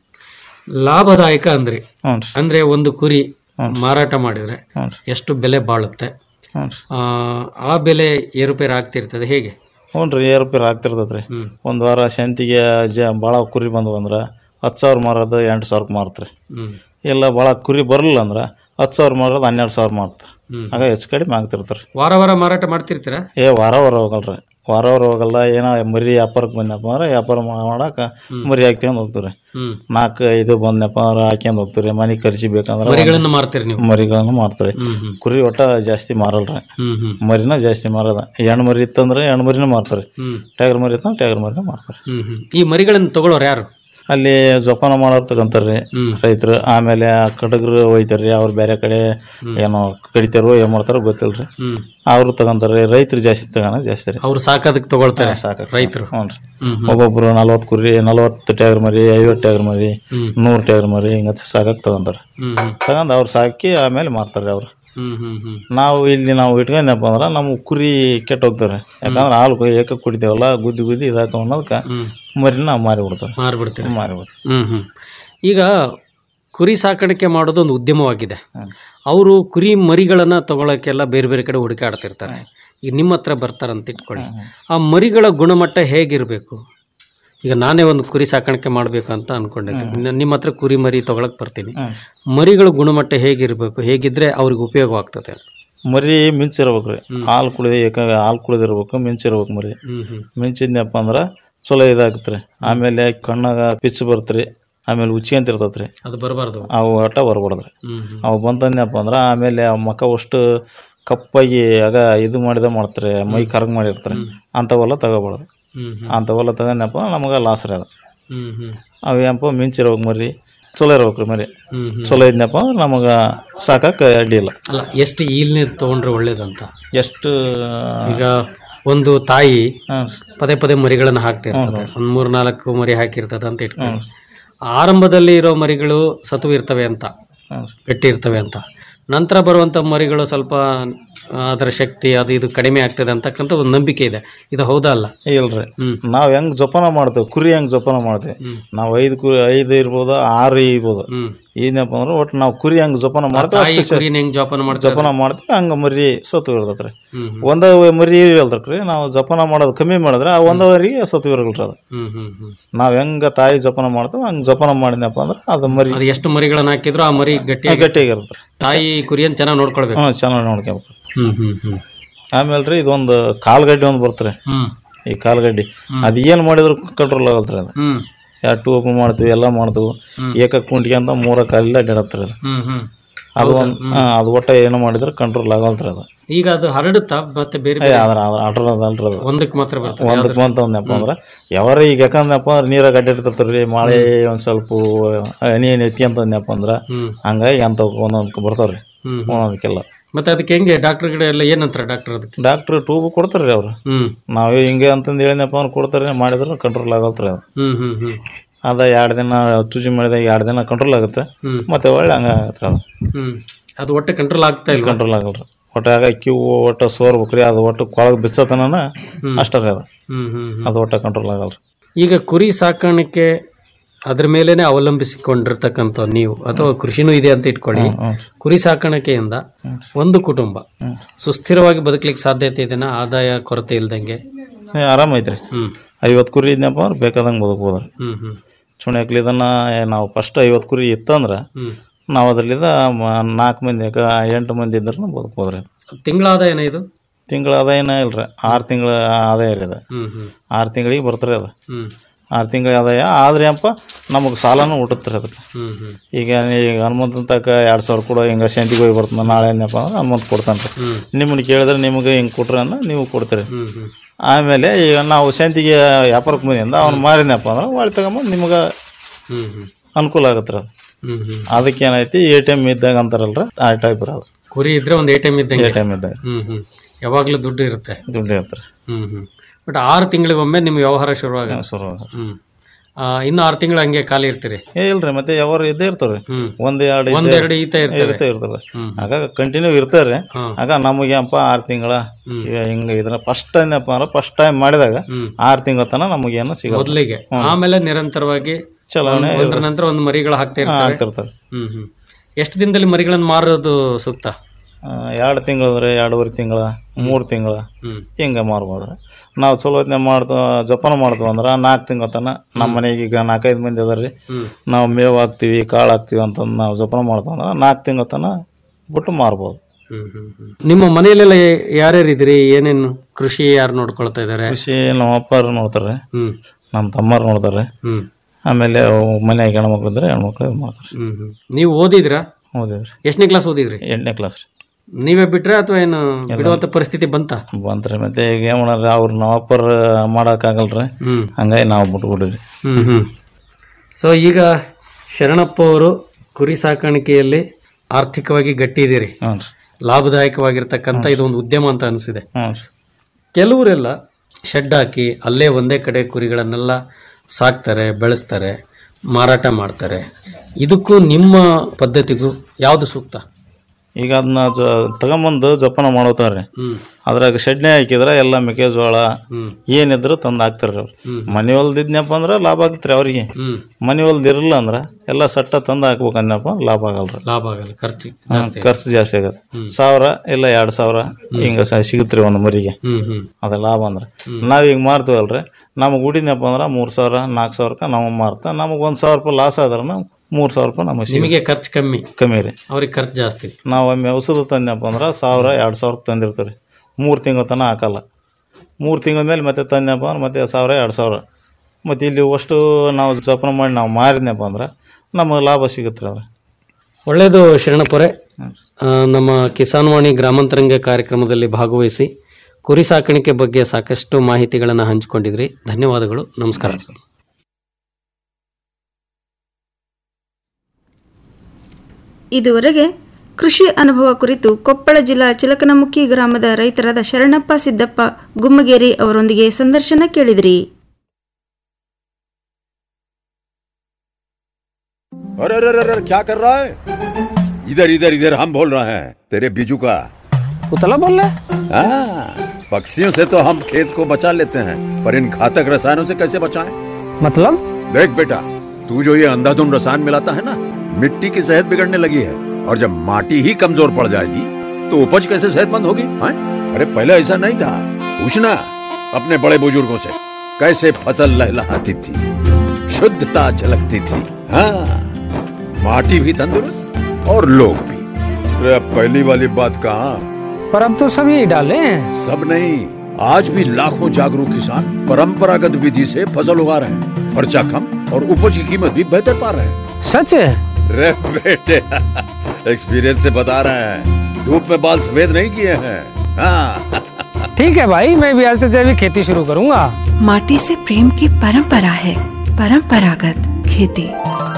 ಲಾಭದಾಯಕ ಅಂದ್ರೆ ಹ್ಞೂ ರೀ ಅಂದ್ರೆ ಒಂದು ಕುರಿ ಮಾರಾಟ ಮಾಡಿದ್ರೆ ಹ್ಞೂ ಎಷ್ಟು ಬೆಲೆ ಬಾಳುತ್ತೆ ಹ್ಞೂ ರೀ ಆ, ಆ ಬೆಲೆ ಏರುಪೇರು ಆಗ್ತಿರ್ತದೆ ಹೇಗೆ ಹ್ಞೂ ರೀ ಏರ್ ರೂಪಾಯಿ ಆಗ್ತಿರ್ತೈತೆ ರೀ ಹ್ಮ್. ಒಂದು ವಾರ ಶಾಂತಿಗೆ ಜ ಭಾಳ ಕುರಿ ಬಂದವು ಅಂದ್ರೆ ಹತ್ತು ಸಾವಿರ ಮಾರೋದು ಎಂಟು ಸಾವಿರಕ್ಕೆ ಮಾರ್ತ್ರಿ ಹ್ಮ್ ಇಲ್ಲ ಭಾಳ ಕುರಿ ಬರಲಿಲ್ಲ ಅಂದ್ರೆ ಹತ್ತು ಸಾವಿರ ಮಾರೋದು ಹನ್ನೆರಡು ಸಾವಿರ ಮಾರ್ತ ಹ್ಮ್. ಆಗ ಹೆಚ್ಚು ಕಡಿಮೆ ಆಗ್ತಿರ್ತಾರೆ ವಾರ ವಾರ ಮಾರಾಟ ಮಾಡ್ತಿರ್ತೀರಾ ಏ ವಾರ ವಾರ ಹೋಗಲ್ರಿ ವಾರ ವಾರ ಹೋಗಲ್ಲ ಏನೋ ಮರಿ ವ್ಯಾಪಾರಕ್ಕೆ ಬಂದಪ್ಪ ಅಂದ್ರೆ ವ್ಯಾಪಾರ ಮಾಡಕ್ಕೆ ಮರಿ ಹಾಕ್ತ್ಕೊಂಡು ಹೋಗ್ತೀವಿ ಹ್ಮ್ ನಾಲ್ಕು ಐದು ಬಂದಪ್ಪ ಅಂದ್ರೆ ಹಾಕ್ಯಂದು ಹೋಗ್ತೀವಿ ಮನೆಗೆ ಖರ್ಚಿ ಬೇಕಂದ್ರೆ ಮರಿಗಳನ್ನ ಮಾರ್ತೀರಿ ನೀವು ಮರಿಗಳನ್ನು ಮಾರ್ತಾರೆ ಹ್ಮ್ ಹ್ಮ್ ಕುರಿ ಒಟ್ಟ ಜಾಸ್ತಿ ಮಾರಲ್ರಿ ಹ್ಮ್ ಹ್ಮ್ ಮರಿನ ಜಾಸ್ತಿ ಮಾರದ ಹೆಣ್ಣು ಮರಿ ಇತ್ತಂದ್ರೆ ಹೆಣ್ಣು ಮರಿನೂ ಮಾರ್ತಾರೆ ಹ್ಮ್ ಟ್ಯಾಗರ್ ಮರಿ ಇತ್ತಂದ್ರೆ ಟ್ಯಾಗರ್ ಮರಿನೂ ಮಾರ್ತಾರೆ ಹ್ಮ್ ಹ್ಮ್ ಈ ಮರಿಗಳನ್ನ ತಗೊಳ್ಳೋರು ಯಾರು ಅಲ್ಲಿ ಜೋಪಾನ ಮಾಡೋರು ತಗೊಂತಾರ್ರಿ ಹ್ಮ್. ರೈತರು ಆಮೇಲೆ ಆ ಕಡಗರು ಒಯ್ತಾರ್ರಿ ಅವ್ರು ಬೇರೆ ಕಡೆ ಏನೋ ಕಡಿತಾರೋ ಏನು ಮಾಡ್ತಾರೋ ಗೊತ್ತಿಲ್ರಿ ಹ್ಮ್ ಅವರು ತಗೊಂತಾರೆ ರೈತರು ಜಾಸ್ತಿ ತಗೋಣ ಜಾಸ್ತಿ ರೀ ಅವ್ರು ಸಾಕೋದಕ್ಕೆ ತಗೊಳ್ತಾರೆ ಸಾಕ ರೈತರು ಹ್ಞೂ ರೀ ಹ್ಮ್ ಹ್ಮ್ ಒಬ್ಬೊಬ್ರು ನಲ್ವತ್ತು ಕುರಿ ನಲ್ವತ್ತು ಟ್ಯಾಗರ್ ಮರಿ ಐವತ್ತು ಟ್ಯಾಗರ್ ಮರಿ ಹ್ಮ್. ನೂರು ಟ್ಯಾಗರ್ ಮರಿ ಹಿಂಗೆ ಸಾಕಕ್ಕೆ ತಗೊಂತಾರೆ ಹ್ಮ್ ಹ್ಮ್ ತಗೊಂಡು ಅವ್ರು ಸಾಕಿ ಆಮೇಲೆ ಮಾರ್ತಾರೆ ಅವ್ರು ಹ್ಮ್ ಹ್ಮ್ ಹ್ಮ್ ನಾವು ಇಲ್ಲಿ ನಾವು ಇಟ್ಕೊಂಡಪ್ಪ ಅಂದ್ರೆ ನಮ್ಮ ಕುರಿ ಕೆಟ್ಟ ಹೋಗ್ತಾರೆ ಯಾಕಂದ್ರೆ ಹಾಲು ಏಕ ಕುಡಿತೇವಲ್ಲ ಗುದ್ದಿ ಗುದ್ದಿ ಇದಾಕ ಅನ್ನೋದಕ್ಕೆ ಹ್ಮ್ ಮರಿನ ನಾವು ಮಾರಿ ಬಿಡ್ತಾರೆ ಮಾರ್ಬಿಡ್ತೀರಿ ಮಾರಿ ಬಿಡ್ತೀವಿ ಹ್ಮ್ ಹ್ಮ್ ಈಗ ಕುರಿ ಸಾಕಾಣಿಕೆ ಮಾಡೋದು ಒಂದು ಉದ್ಯಮವಾಗಿದೆ ಅವರು ಕುರಿ ಮರಿಗಳನ್ನ ತಗೊಳಕ್ಕೆಲ್ಲ ಬೇರೆ ಬೇರೆ ಕಡೆ ಹುಡುಕಾಡ್ತಿರ್ತಾರೆ ಈಗ ನಿಮ್ಮ ಹತ್ರ ಬರ್ತಾರಂತ ಇಟ್ಕೊಳ್ಳಿ ಆ ಮರಿಗಳ ಗುಣಮಟ್ಟ ಹೇಗಿರಬೇಕು ಈಗ ನಾನೇ ಒಂದು ಕುರಿ ಸಾಕಾಣಿಕೆ ಮಾಡಬೇಕು ಅಂತ ಅನ್ಕೊಂಡಿದ್ದೆ ನ- ನಿಮ್ಮ ಹತ್ರ ಕುರಿ ಮರಿ ತಗೊಳಕ್ ಬರ್ತೀನಿ ಮರಿಗಳ ಗುಣಮಟ್ಟ ಹೇಗಿರಬೇಕು ಹೇಗಿದ್ರೆ ಅವ್ರಿಗೆ ಉಪಯೋಗವಾಗ್ತದೆ ಮರಿ ಮಿಂಚಿರ್ಬೇಕು ರೀ ಹಾಲು ಕುಡಿದು ಏಕ ಹಾಲು ಕುಡಿದಿರ್ಬೇಕು ಮಿಂಚಿರ್ಬೇಕು ಮರಿ ಹ್ಮ್ ಹ್ಮ್ ಮಿಂಚಿದ್ನಪ್ಪ ಅಂದ್ರೆ ಚಲೋ ಇದಾಗತ್ತೆ ರೀ ಆಮೇಲೆ ಕಣ್ಣಾಗ ಪಿಚ್ ಬರುತ್ತೆ ರೀ ಆಮೇಲೆ ಉಚ್ಕೊಂತ ಇರ್ತೈತೆ ರೀ ಅದು ಬರಬಾರ್ದು ಅವು ಒಟ್ಟ ಬರ್ಬಾರ್ದು ಹ್ಮ್ ಹ್ಮ್ ಅವು ಬಂತಂದ್ನಪ್ಪ ಅಂದ್ರೆ ಆಮೇಲೆ ಆ ಮಕ ಅಷ್ಟು ಕಪ್ಪಾಗಿ ಆಗ ಇದು ಮಾಡಿದ ಮಾಡ್ತಾರೆ ಮೈ ಕರಗ್ ಮಾಡಿರ್ತಾರೆ ಅಂಥವೆಲ್ಲ ತಗೋಬಾರ್ದು ಹ್ಮ್ ಹ್ಮ್ ಅಂಥವೆಲ್ಲ ತಗೊಂಡಪ್ಪ ನಮಗೆ ಲಾಸ್ ರೀ ಅದು ಹ್ಮ್ ಹ್ಮ್ ಅವೇನಪ್ಪ ಮಿಂಚಿರ್ಬೇಕು ಮರಿ ಚಲೋ ಇರ್ಬೇಕು ರೀ ಮರಿ ಹ್ಮ್ ಹ್ಮ್ ಚಲೋ ಇದ್ನಪ್ಪ ಅಂದ್ರೆ ನಮಗೆ ಸಾಕಕ್ಕೆ ಅಡ್ಡಿ ಇಲ್ಲ ಅಲ್ಲ ಎಷ್ಟು ಈಲ್ನೀರು ತಗೊಂಡ್ರೆ ಒಳ್ಳೇದಂತ ಎಷ್ಟು ಈಗ ಒಂದು ತಾಯಿ ಹಾಂ ಪದೇ ಪದೇ ಮರಿಗಳನ್ನು ಹಾಕ್ತಿರ್ತದೆ ಒಂದ್ ಮೂರ್ ನಾಲ್ಕು ಮರಿ ಹಾಕಿರ್ತದೆ ಅಂತ ಇಟ್ಕೊಂಡು ಆರಂಭದಲ್ಲಿ ಇರೋ ಮರಿಗಳು ಸತು ಇರ್ತವೆ ಅಂತ ಹಾಂ ಗಟ್ಟಿ ಇರ್ತವೆ ಅಂತ ನಂತರ ಬರುವಂತ ಮರಿಗಳು ಸ್ವಲ್ಪ ಆ, ಅದರ ಶಕ್ತಿ ಅದು ಇದು ಕಡಿಮೆ ಆಗ್ತದೆ ಅಂತಕ್ಕಂಥ ಒಂದು ನಂಬಿಕೆ ಇದೆ ಇದು ಹೌದಾ ಅಲ್ಲ ಇಲ್ರಿ ಹ್ಮ್. ನಾವು ಹೆಂಗ್ ಜೋಪಾನ ಮಾಡ್ತೇವೆ ಕುರಿ ಹೆಂಗ್ ಜೋಪಾನ ಮಾಡ್ತೇವೆ ನಾವು ಐದು ಕುರಿ ಐದು ಇರ್ಬೋದು ಆರು ಇರ್ಬೋದು ಹ್ಮ್ ಏನಪ್ಪ ಅಂದ್ರೆ ಒಟ್ಟು ನಾವು ಕುರಿ ಹೆಂಗ್ ಜೋಪಾನ ಮಾಡ್ತೇವೆ ತಾಯಿ ಅಷ್ಟು ಕುರಿನ ಹೆಂಗ್ ಜೋಪಾನ ಮಾಡ್ತಾರೆ ಜೋಪಾನ ಮಾಡ್ತೀವಿ ಹಂಗ ಮರಿ ಸತ್ತು ಇರ್ತೈತ್ರಿ ಹ್ಮ್ ಒಂದ ಮರಿ ಇರಲ್ರಿ ನಾವು ಜೋಪಾನ ಮಾಡೋದು ಕಮ್ಮಿ ಮಾಡಿದ್ರೆ ಆ ಒಂದವರಿಗೆ ಸತ್ತು ಇರಲ್ರಿ ಅದು ಹ್ಮ್ ಹ್ಮ್ ಹ್ಮ್ ನಾವು ಹೆಂಗ ತಾಯಿ ಜೋಪಾನ ಮಾಡ್ತೇವೆ ಹಂಗ್ ಜೋಪಾನ ಮಾಡಿದ್ನಪ್ಪ ಅಂದ್ರೆ ಅದು ಮರಿ ಅದು ಎಷ್ಟು ಮರಿಗಳನ್ನ ಹಾಕಿದ್ರು ಆ ಮರಿ ಗಟ್ಟಿ ಗಟ್ಟಿಯಾಗಿರುತ್ತೆ ತಾಯಿ ಕುರಿಯನ್ ಚೆನ್ನಾಗಿ ನೋಡ್ಕೊಳ್ಬೇಕು ಹ್ಞೂ ಚೆನ್ನಾಗಿ ನೋಡ್ಕೋಬೇಕು ಹ್ಮ್ ಹ್ಮ್ ಹ್ಮ್ ಆಮೇಲೆ ರೀ ಇದೊಂದು ಕಾಲ್ಗಡ್ಡಿ ಒಂದು ಬರ್ತಾರೆ ಹ್ಮ್ ಈ ಕಾಲ್ಗಡ್ಡಿ ಅದು ಏನು ಮಾಡಿದ್ರು ಕಂಟ್ರೋಲ್ ಆಗಲ್ರಿ ಅದು ಹ್ಮ್ ಎರಡು ಟೂಬ್ ಮಾಡ್ತೀವಿ ಎಲ್ಲ ಮಾಡ್ತೀವಿ ಏಕ ಕುಂಟಿಗೆ ಅಂತ ಮೂರ ಕಾಲಿಲ್ಲ ಅಡ್ಡಾಡತ್ರಿ ಅದು ಹ್ಮ್ ಹ್ಮ್ ಅದು ಒಂದು ಅದು ಒಟ್ಟ ಏನು ಮಾಡಿದ್ರೆ ಕಂಟ್ರೋಲ್ ಆಗಲ್ತ್ರಿ ಅದು ಈಗ ಅದು ಹರಡುತ್ತಾ ಮತ್ತೆ ಬೇರೆ ಏ, ಅದ್ರ ಅದ್ರ ಆರ್ಡರ್ ಅದಲ್ರಿ ಅದು ಒಂದಕ್ಕೆ ಮಾತ್ರ ಬರ್ತದೆ ಒಂದಕ್ಕೆ ಬಂತ ಒಂದಪ್ಪ ಅಂದ್ರೆ ಯಾವಾರ ಈಗ ಯಾಕಂದ್ರಪ್ಪ ಅಂದ್ರೆ ನೀರಾಗ ಅಡ್ಡಾಡ್ತಿರ್ತಾರ್ರಿ ಮಳೆ ಒಂದು ಸ್ವಲ್ಪ ಹನಿ ಹನಿ ಎತ್ಕೊಂತಂದಪ್ಪ ಅಂದ್ರೆ ಹ್ಮ್ ಹಂಗಾಗಿ ಅಂತ ಒಂದೊಂದಕ್ಕೆ ಬರ್ತಾವ್ರಿ ಹ್ಮ್ ಒಂದೊಂದಕ್ಕೆಲ್ಲ ಮತ್ತೆ ಅದಕ್ಕೆ ಹೆಂಗೆ ಡಾಕ್ಟರ್ ಗಿಡ ಎಲ್ಲ ಏನಂತಾರೆ ಡಾಕ್ಟರ್ ಅದಕ್ಕೆ ಡಾಕ್ಟ್ರ್ ಟೂಬ್ ಕೊಡ್ತಾರ್ರಿ ಅವ್ರು ಹ್ಮ್ ನಾವೇ ಹಿಂಗೆ ಅಂತಂದು ಹೇಳಿದ್ನಪ್ಪ ಅಂದ್ರೆ ಕೊಡ್ತಾರೆ ಮಾಡಿದ್ರೆ ಕಂಟ್ರೋಲ್ ಆಗಲ್ತ್ರಿ ಅದು ಹ್ಮ್ ಹ್ಮ್ ಹ್ಮ್ ಅದ ಎರಡು ದಿನ ತುಜಿ ಮಾಡಿದಾಗ ಎರಡು ದಿನ ಕಂಟ್ರೋಲ್ ಆಗುತ್ತೆ ಹ್ಮ್. ಮತ್ತೆ ಒಳ್ಳೆ ಹಂಗೆ ಆಗತ್ತೆ ಅದು ಹ್ಮ್ ಅದು ಒಟ್ಟೆ ಕಂಟ್ರೋಲ್ ಆಗ್ತಾ ಇಲ್ಲ ಕಂಟ್ರೋಲ್ ಆಗಲ್ರಿ ಒಟ್ಟು ಆಗ ಕಿವು ಒಟ್ಟು ಸೋರ್ಬೇಕ್ರಿ ಅದು ಒಟ್ಟು ಕೊಳಗೆ ಬಿಚ್ಚತನ ಅಷ್ಟ ರೀ ಅದು ಹ್ಮ್ ಹ್ಮ್ ಹ್ಮ್. ಅದು ಒಟ್ಟು ಕಂಟ್ರೋಲ್ ಆಗಲ್ರಿ ಈಗ ಕುರಿ ಸಾಕಾಣಿಕೆ ಅದ್ರ ಮೇಲೇನೆ ಅವಲಂಬಿಸಿಕೊಂಡಿರ್ತಕ್ಕಂಥ ನೀವು ಅಥವಾ ಕೃಷಿನೂ ಇದೆ ಅಂತ ಇಟ್ಕೊಳ್ಳಿ ಕುರಿ ಸಾಕಾಣಿಕೆಯಿಂದ ಒಂದು ಕುಟುಂಬ ಸುಸ್ಥಿರವಾಗಿ ಬದುಕಲಿಕ್ಕೆ ಸಾಧ್ಯತೆ ಇದೆನಾ ಆದಾಯ ಕೊರತೆ ಇಲ್ದಂಗೆ ಏ, ಆರಾಮ್ ಐತ್ರಿ ಹ್ಮ್ ಐವತ್ತು ಕುರಿ ಇದ್ನಪ್ಪ ಅಂದ್ರೆ ಬೇಕಾದಂಗೆ ಬದುಕ್ಬೋದು ರೀ ಹ್ಮ್ ಹ್ಮ್ ಚುಣ್ಯಾಕ್ಲಿ ಇದನ್ನ ಏ, ನಾವು ಫಸ್ಟ್ ಐವತ್ತು ಕುರಿ ಇತ್ತಂದ್ರೆ ಹ್ಮ್ ನಾವು ಅದರಲ್ಲಿದ ನಾಲ್ಕು ಮಂದಿ ಯಾಕ ಎಂಟು ಮಂದಿ ಇದ್ರೂ ಬದುಕ್ಬೋದು ರೀ ತಿಂಗಳ ಆದಾಯನ ಇದು ತಿಂಗಳ ಆದಾಯನ ಇಲ್ರಿ ಆರು ತಿಂಗಳ ಆದಾಯ ರೀ ಅದು ಹ್ಮ್ ಹ್ಮ್ ಆರು ತಿಂಗಳಿಗೆ ಬರ್ತಾರೆ ಅದು ಹ್ಮ್ ಆರು ತಿಂಗಳ ಆದಾಯ ಆದ್ರೆ ಅಪ್ಪ ನಮಗೆ ಸಾಲನೂ ಹುಟ್ಟುತ್ತೆ ರೀ ಅದಕ್ಕೆ ಹ್ಮ್ ಹ್ಮ್ ಈಗ ಈಗ ಹನುಮಂತನ ತಕ ಎರಡು ಸಾವಿರ ಕೊಡೋ ಹಿಂಗೆ ಶಾಂತಿಗೆ ಹೋಗಿ ಬರ್ತಾನೆ ನಾಳೆ ಏನಪ್ಪ ಅಂದ್ರೆ ಹನುಮಂತ ಕೊಡ್ತಾನೆ ರೀ ಹ್ಮ್. ನಿಮ್ಮನ್ನ ಕೇಳಿದ್ರೆ ನಿಮಗೆ ಹಿಂಗೆ ಕೊಟ್ರೆ ಅಂದ್ರೆ ನೀವು ಕೊಡ್ತೀರಿ ಹ್ಮ್ ಹ್ಮ್ ಆಮೇಲೆ ಈಗ ನಾವು ಶಾಂತಿಗೆ ವ್ಯಾಪಾರಕ್ಕೆ ಬಂದಿಂದ ಅವ್ನು ಮಾರಿನಪ್ಪ ಅಂದ್ರೆ ಒಳ್ಳೆ ತಗೊಂಬಂದು ನಿಮ್ಗೆ ಹ್ಮ್ ಹ್ಮ್ ಅನುಕೂಲ ಆಗತ್ತೆ ರೀ ಅದು ಹ್ಮ್ ಹ್ಮ್ ಅದಕ್ಕೆ ಏನೈತಿ ಎ ಟಿ ಎಮ್ ಇದ್ದಾಗ ಅಂತಾರಲ್ರಿ ಆ ಟೈಪ್ ರೀ ಅದು ಕುರಿ ಇದ್ರೆ ಒಂದು ಎ ಟೈಮ್ ಇದ್ದಂಗೆ ಎ ಟೈಮ್ ಇದ್ದಾಗ ಹ್ಮ್ ಹ್ಮ್ ಯಾವಾಗ್ಲೂ ದುಡ್ಡು ಇರುತ್ತೆ ದುಡ್ಡು ಇರ್ತಾರೆ ಹ್ಮ್ ಹ್ಮ್ ಬಟ್ ಆರು ತಿಂಗಳಿಗೊಮ್ಮೆ ನಿಮ್ ವ್ಯವಹಾರ ಶುರುವಾಗ ಶುರು ಹ್ಮ್ ಆ, ಇನ್ನು ಆರು ತಿಂಗಳು ಹಂಗೆ ಖಾಲಿ ಇರ್ತೀರಿ ಏ ಇಲ್ರಿ ಮತ್ತೆ ಯಾವಾರ ಇದ್ದೇ ಇರ್ತಾವ್ರಿ ಹ್ಮ್ ಒಂದ್ ಎರಡು ಒಂದ್ ಎರಡು ಈತ ಇರ್ತವೆ. ಇರ್ತೇ ಇರ್ತದೆ ಹ್ಮ್. ಆಗ ಕಂಟಿನ್ಯೂ ಇರ್ತಾರೆ ಹ್ಮ್. ಆಗ ನಮಗೇನಪ್ಪ ಆರು ತಿಂಗಳ ಹ್ಮ್. ಹಿಂಗ ಇದನ್ನ ಫಸ್ಟ್ ಏನಪ್ಪ ಅಂದ್ರೆ ಫಸ್ಟ್ ಟೈಮ್ ಮಾಡಿದಾಗ ಹ್ಮ್. ಆರು ತಿಂಗಳ ತನಕ ನಮಗೇನು ಸಿಗಲ್ಲ ಮೊದಲಿಗೆ ಆಮೇಲೆ ನಿರಂತರವಾಗಿ ಚಲಾವಣೆ ಒಂದ್- ಒಂದ್ರ ನಂತರ ಒಂದು ಮರಿಗಳು ಹಾಕ್ತಾ ಹಾ, ಇರ್ತಾರೆ ಆಗ್ತಿರ್ತಾರೆ ಹ್ಮ್ ಹ್ಮ್ ಎಷ್ಟು ದಿನದಲ್ಲಿ ಮರಿಗಳನ್ನ ಮಾರೋದು ಸೂಕ್ತ ಎರಡು ತಿಂಗಳಂದ್ರೆ ಎರಡೂವರೆ ತಿಂಗಳ ಮೂರು ತಿಂಗಳ ಹ್ಮ್ ಹಿಂಗೆ ಮಾರ್ಬೋದ್ರಿ ನಾವು ಚಲೋ ಹೊತ್ನ್ಯಾಗ ಮಾಡ್ತು ಜೋಪಾನ ಮಾಡ್ತೀವಿ ಅಂದ್ರೆ ನಾಲ್ಕು ತಿಂಗಳ ತನಕ ನಮ್ಮ ಮನೆಗೆ ಈಗ ನಾಲ್ಕೈದು ಮಂದಿ ಅದಾರ ಹ್ಮ್ ನಾವು ಮೇವು ಹಾಕ್ತೀವಿ ಕಾಳು ಹಾಕ್ತೀವಿ ಅಂತಂದು ನಾವು ಜೋಪಾನ ಮಾಡ್ತೀವಿ ಅಂದ್ರೆ ನಾಲ್ಕು ತಿಂಗಳ ತನಕ ಬಿಟ್ಟು ಮಾರ್ಬೋದು ಹ್ಮ್ ಹ್ಮ್ ಹ್ಮ್. ನಿಮ್ಮ ಮನೆಯಲ್ಲೆಲ್ಲ ಯಾರ್ಯಾರು ಇದ್ರಿ ಏನೇನು ಕೃಷಿ ಯಾರು ನೋಡ್ಕೊಳ್ತಾ ಇದಾರೆ ಕೃಷಿ ನಮ್ಮ ಅಪ್ಪಾರು ನೋಡ್ತಾರೆ ಹ್ಮ್ ನಮ್ಮ ತಮ್ಮರು ನೋಡ್ತಾರೆ ಹ್ಮ್ ಆಮೇಲೆ ಮನೆಯಾಗ ಹೆಣ್ಮಕ್ಳು ಇದ್ರೆ ಹೆಣ್ಮಕ್ಳು ಇದು ಮಾಡ್ತಾರೆ ಹ್ಮ್ ಹ್ಮ್ ನೀವು ಓದಿದ್ರಾ ಓದಿವ್ರಿ ಎಷ್ಟನೇ ಕ್ಲಾಸ್ ಓದಿದ್ರಿ ಎಂಟನೇ ಕ್ಲಾಸ್ ರೀ ನೀವೇ ಬಿಟ್ರೆ ಅಥವಾ ಏನು ಬಿಡುವಂತ ಪರಿಸ್ಥಿತಿ ಬಂತ ಬಂತ್ರಿ ಮತ್ತೆ ಈಗ ಏನು ಮಾಡ್ರಿ ಅವ್ರು ನಮ್ಮ ಅಪ್ಪರ್ ಮಾಡೋಕ್ಕಾಗಲ್ರಿ ಹ್ಮ್ ಹಂಗಾಗಿ ನಾವು ಬಿಟ್ಬಿಡ್ರಿ ಹ್ಮ್ ಹ್ಮ್ ಸೊ ಈಗ ಶರಣಪ್ಪ ಅವರು ಕುರಿ ಸಾಕಾಣಿಕೆಯಲ್ಲಿ ಆರ್ಥಿಕವಾಗಿ ಗಟ್ಟಿ ಇದೀರಿ ಹ್ಞೂ ರೀ ಲಾಭದಾಯಕವಾಗಿರ್ತಕ್ಕಂಥ ಇದೊಂದು ಉದ್ಯಮ ಅಂತ ಅನಿಸಿದೆ ಹ್ಞೂ ರೀ ಕೆಲವರೆಲ್ಲ ಶೆಡ್ ಹಾಕಿ ಅಲ್ಲೇ ಒಂದೇ ಕಡೆ ಕುರಿಗಳನ್ನೆಲ್ಲ ಸಾಕ್ತಾರೆ ಬೆಳೆಸ್ತಾರೆ ಮಾರಾಟ ಮಾಡ್ತಾರೆ ಇದಕ್ಕೂ ನಿಮ್ಮ ಪದ್ಧತಿಗೂ ಯಾವುದು ಸೂಕ್ತ ಈಗ ಅದನ್ನ ಜ ತಗೊಂಬಂದು ಜೋಪಾನ ಮಾಡೋತಾರ್ರಿ ಹ್ಮ್ ಅದ್ರಾಗ ಶೆಡ್ನೆ ಹಾಕಿದ್ರೆ ಎಲ್ಲ ಮೆಕ್ಕೆಜೋಳ ಹ್ಮ್ ಏನಿದ್ರು ತಂದು ಹಾಕ್ತಾರ್ರಿ ಅವ್ರು ಹ್ಮ್. ಮನೆ ಹೊಲ್ದಿದ್ನಪ್ಪ ಅಂದ್ರೆ ಲಾಭ ಆಗತ್ರಿ ಅವ್ರಿಗೆ ಹ್ಮ್ ಮನೆ ಹೊಲ್ದು ಇರಲ್ಲ ಅಂದ್ರೆ ಎಲ್ಲ ಸಟ್ಟ ತಂದು ಹಾಕ್ಬೇಕಂದಪ್ಪ ಲಾಭ ಆಗಲ್ರಿ ಲಾಭ ಆಗಲ್ಲ ಖರ್ಚು ಹ್ಮ್, ಜಾಸ್ತಿ ಖರ್ಚು ಜಾಸ್ತಿ ಆಗತ್ತೆ ಸಾವಿರ ಇಲ್ಲ ಎರಡು ಸಾವಿರ ಹಿಂಗೆ ಸ- ಸಿಗುತ್ರಿ ಒಂದು ಮರಿಗೆ ಹ್ಮ್ ಹ್ಮ್ ಅದ ಲಾಭ ಅಂದ್ರೆ ನಾವೀಗ ಮಾರ್ತೀವಲ್ರಿ ನಮಗೆ ಉಡಿದ್ನಪ್ಪ ಅಂದ್ರೆ ಮೂರು ಸಾವಿರ ನಾಲ್ಕು ಸಾವಿರಕ್ಕೆ ನಾವು ಮಾರ್ತಾ ನಮಗೆ ಒಂದು ಸಾವಿರ ರೂಪಾಯಿ ಲಾಸ್ ಆದ್ರೆ ಮೂರು ಸಾವಿರ ರೂಪಾಯಿ ನಮಗೆ ಸಿಗುತ್ತೆ ನಿಮಗೆ ಖರ್ಚು ಕಮ್ಮಿ ಕಮ್ಮಿ ರೀ ಅವ್ರಿಗೆ ಖರ್ಚು ಜಾಸ್ತಿ ನಾವು ಒಮ್ಮೆ ಔಷಧ ತಂದ್ನಪ್ಪ ಅಂದ್ರೆ ಸಾವಿರ ಎರಡು ಸಾವಿರಕ್ಕೆ ತಂದಿರ್ತೀವಿ ರೀ ಮೂರು ತಿಂಗಳ ತನಕ ಹಾಕಲ್ಲ ಮೂರು ತಿಂಗಳ ಮೇಲೆ ಮತ್ತೆ ತಂದ್ನಪ್ಪ ಅಂದ್ರೆ ಮತ್ತೆ ಸಾವಿರ ಎರಡು ಸಾವಿರ ಮತ್ತು ಇಲ್ಲಿ ಅಷ್ಟು ನಾವು ಜೋಪಾನ ಮಾಡಿ ನಾವು ಮಾರಿದ್ನಪ್ಪ ಅಂದ್ರೆ ನಮಗೆ ಲಾಭ ಸಿಗುತ್ತೆ ರೀ ಅದ್ರ ಒಳ್ಳೆಯದು ಶರಣಪ್ಪರೇ ಆ, ನಮ್ಮ ಕಿಸಾನ್ ವಾಣಿ ಗ್ರಾಮಾಂತರಂಗ ಕಾರ್ಯಕ್ರಮದಲ್ಲಿ ಭಾಗವಹಿಸಿ ಕುರಿ ಸಾಕಾಣಿಕೆ ಬಗ್ಗೆ ಸಾಕಷ್ಟು ಮಾಹಿತಿಗಳನ್ನು ಹಂಚಿಕೊಂಡಿದ್ರಿ ಧನ್ಯವಾದಗಳು ನಮಸ್ಕಾರ ಇದುವರೆಗೆ ಕೃಷಿ ಅನುಭವ ಕುರಿತು ಕೊಪ್ಪಳ ಜಿಲ್ಲಾ ಚಿಲಕನಮುಖಿ ಗ್ರಾಮದ ರೈತರಾದ ಶರಣಪ್ಪ ಸಿದ್ದಪ್ಪ ಗುಮ್ಮಗೇರಿ ಅವರೊಂದಿಗೆ ಸಂದರ್ಶನ ಕೇಳಿದಿರಿ अरे अरे अरे अरे क्या कर रहा है इधर इधर इधर हम बोल रहे हैं तेरे बीजू का उतला बोल रहा हाँ, पक्षियों से तो हम खेत को बचा लेते हैं पर इन घातक रसायनों से कैसे बचाएं? मतलब देख बेटा तू जो ये अंधाधुंध रसायन मिलाता है ना मिट्टी की सेहत बिगड़ने लगी है और जब माटी ही कमजोर पड़ जाएगी तो उपज कैसे सेहतमंद होगी हाँ? अरे पहले ऐसा नहीं था पूछना अपने बड़े बुजुर्गों से कैसे फसल लहलहाती थी शुद्धता झलकती थी हाँ माटी भी तंदुरुस्त और लोग भी अरे अब पहली वाली बात कहाँ पर अब तो सभी डाले हैं सब नहीं आज भी लाखों जागरूक किसान परंपरागत विधि से फसल उगा रहे हैं खर्चा कम और उपज की कीमत भी बेहतर पा रहे हैं सच है रे बेटे एक्सपीरियंस से बता रहे हैं धूप में बाल सफेद नहीं किए हैं हाँ ठीक है भाई मैं भी आज से जैविक खेती शुरू करूंगा माटी से प्रेम की परंपरा है परंपरागत खेती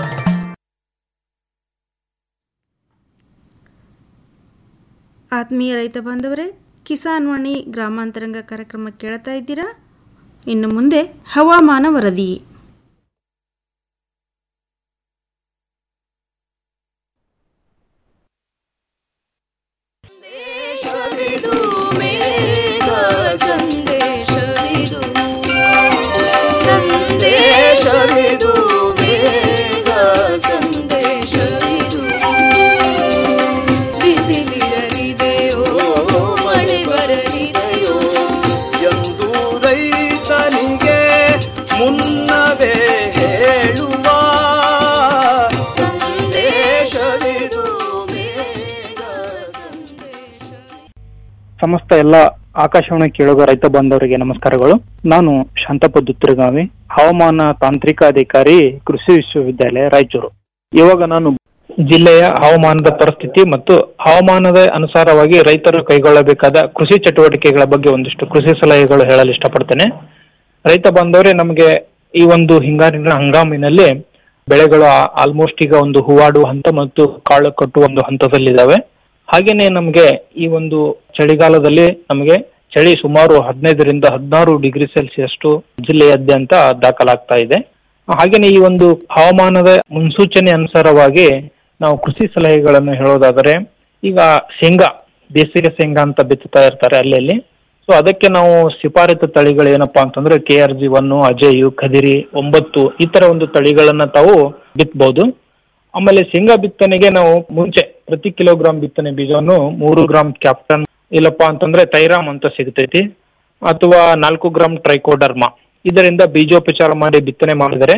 ಆತ್ಮೀಯ ರೈತ ಬಾಂಧವರೇ ಕಿಸಾನ್ ವಾಣಿ ಗ್ರಾಮಾಂತರಂಗ ಕಾರ್ಯಕ್ರಮ ಕೇಳ್ತಾ ಇದ್ದೀರಾ ಇನ್ನು ಮುಂದೆ ಹವಾಮಾನ ವರದಿ ಎಂದು ರೈತನಿಗೆ ಮುನ್ನವೇ ಹೇಳುವ ಸಂದೇಶವಿದು ಸಮಸ್ತ ಎಲ್ಲ ಆಕಾಶವಾಣಿ ಕೇಳುಗ ರೈತ ಬಾಂಧವರಿಗೆ ನಮಸ್ಕಾರಗಳು ನಾನು ಶಾಂತಪ್ಪ ದುತ್ತರಗಾವಿ ಹವಾಮಾನ ತಾಂತ್ರಿಕ ಅಧಿಕಾರಿ ಕೃಷಿ ವಿಶ್ವವಿದ್ಯಾಲಯ ರಾಯಚೂರು ಇವಾಗ ನಾನು ಜಿಲ್ಲೆಯ ಹವಾಮಾನದ ಪರಿಸ್ಥಿತಿ ಮತ್ತು ಹವಾಮಾನದ ಅನುಸಾರವಾಗಿ ರೈತರು ಕೈಗೊಳ್ಳಬೇಕಾದ ಕೃಷಿ ಚಟುವಟಿಕೆಗಳ ಬಗ್ಗೆ ಒಂದಿಷ್ಟು ಕೃಷಿ ಸಲಹೆಗಳು ಹೇಳಲು ಇಷ್ಟಪಡ್ತೇನೆ ರೈತ ಬಾಂಧವರೇ ನಮಗೆ ಈ ಒಂದು ಹಿಂಗಾರಿನ ಹಂಗಾಮಿನಲ್ಲಿ ಬೆಳೆಗಳು ಆಲ್ಮೋಸ್ಟ್ ಈಗ ಒಂದು ಹೂವಾಡುವ ಹಂತ ಮತ್ತು ಕಾಳು ಕಟ್ಟುವ ಒಂದು ಹಂತದಲ್ಲಿದ್ದಾವೆ ಹಾಗೇನೆ ನಮಗೆ ಈ ಒಂದು ಚಳಿಗಾಲದಲ್ಲಿ ನಮಗೆ ಚಳಿ ಸುಮಾರು ಹದಿನೈದರಿಂದ ಹದಿನಾರು ಡಿಗ್ರಿ ಸೆಲ್ಸಿಯಸ್ ಜಿಲ್ಲೆಯಾದ್ಯಂತ ದಾಖಲಾಗ್ತಾ ಇದೆ ಹಾಗೇನೆ ಈ ಒಂದು ಹವಾಮಾನದ ಮುನ್ಸೂಚನೆ ಅನುಸಾರವಾಗಿ ನಾವು ಕೃಷಿ ಸಲಹೆಗಳನ್ನು ಹೇಳೋದಾದರೆ ಈಗ ಶೇಂಗಾ ಬೇಸಿಗೆ ಶೇಂಗಾ ಅಂತ ಬಿತ್ತುತ್ತಾ ಇರ್ತಾರೆ ಅಲ್ಲಲ್ಲಿ ಸೊ ಅದಕ್ಕೆ ನಾವು ಶಿಫಾರಸು ತಳಿಗಳು ಏನಪ್ಪಾ ಅಂತಂದ್ರೆ K R G one Ajay Kadiri ಒಂಬತ್ತು ಈ ತರ ಒಂದು ತಳಿಗಳನ್ನ ತಾವು ಬಿತ್ತಬಹುದು ಆಮೇಲೆ ಶೇಂಗಾ ಬಿತ್ತನೆಗೆ ನಾವು ಮುಂಚೆ ಪ್ರತಿ ಕಿಲೋಗ್ರಾಮ್ ಬಿತ್ತನೆ ಬೀಜವನ್ನು ಮೂರು ಗ್ರಾಮ್ ಕ್ಯಾಪ್ಟನ್ ಇಲ್ಲಪ್ಪ ಅಂತಂದ್ರೆ ತೈರಾಮ್ ಅಂತ ಸಿಗ್ತೈತಿ ಅಥವಾ ನಾಲ್ಕು ಗ್ರಾಮ್ ಟ್ರೈಕೋಡರ್ಮ ಇದರಿಂದ ಬೀಜೋಪಚಾರ ಮಾಡಿ ಬಿತ್ತನೆ ಮಾಡಿದರೆ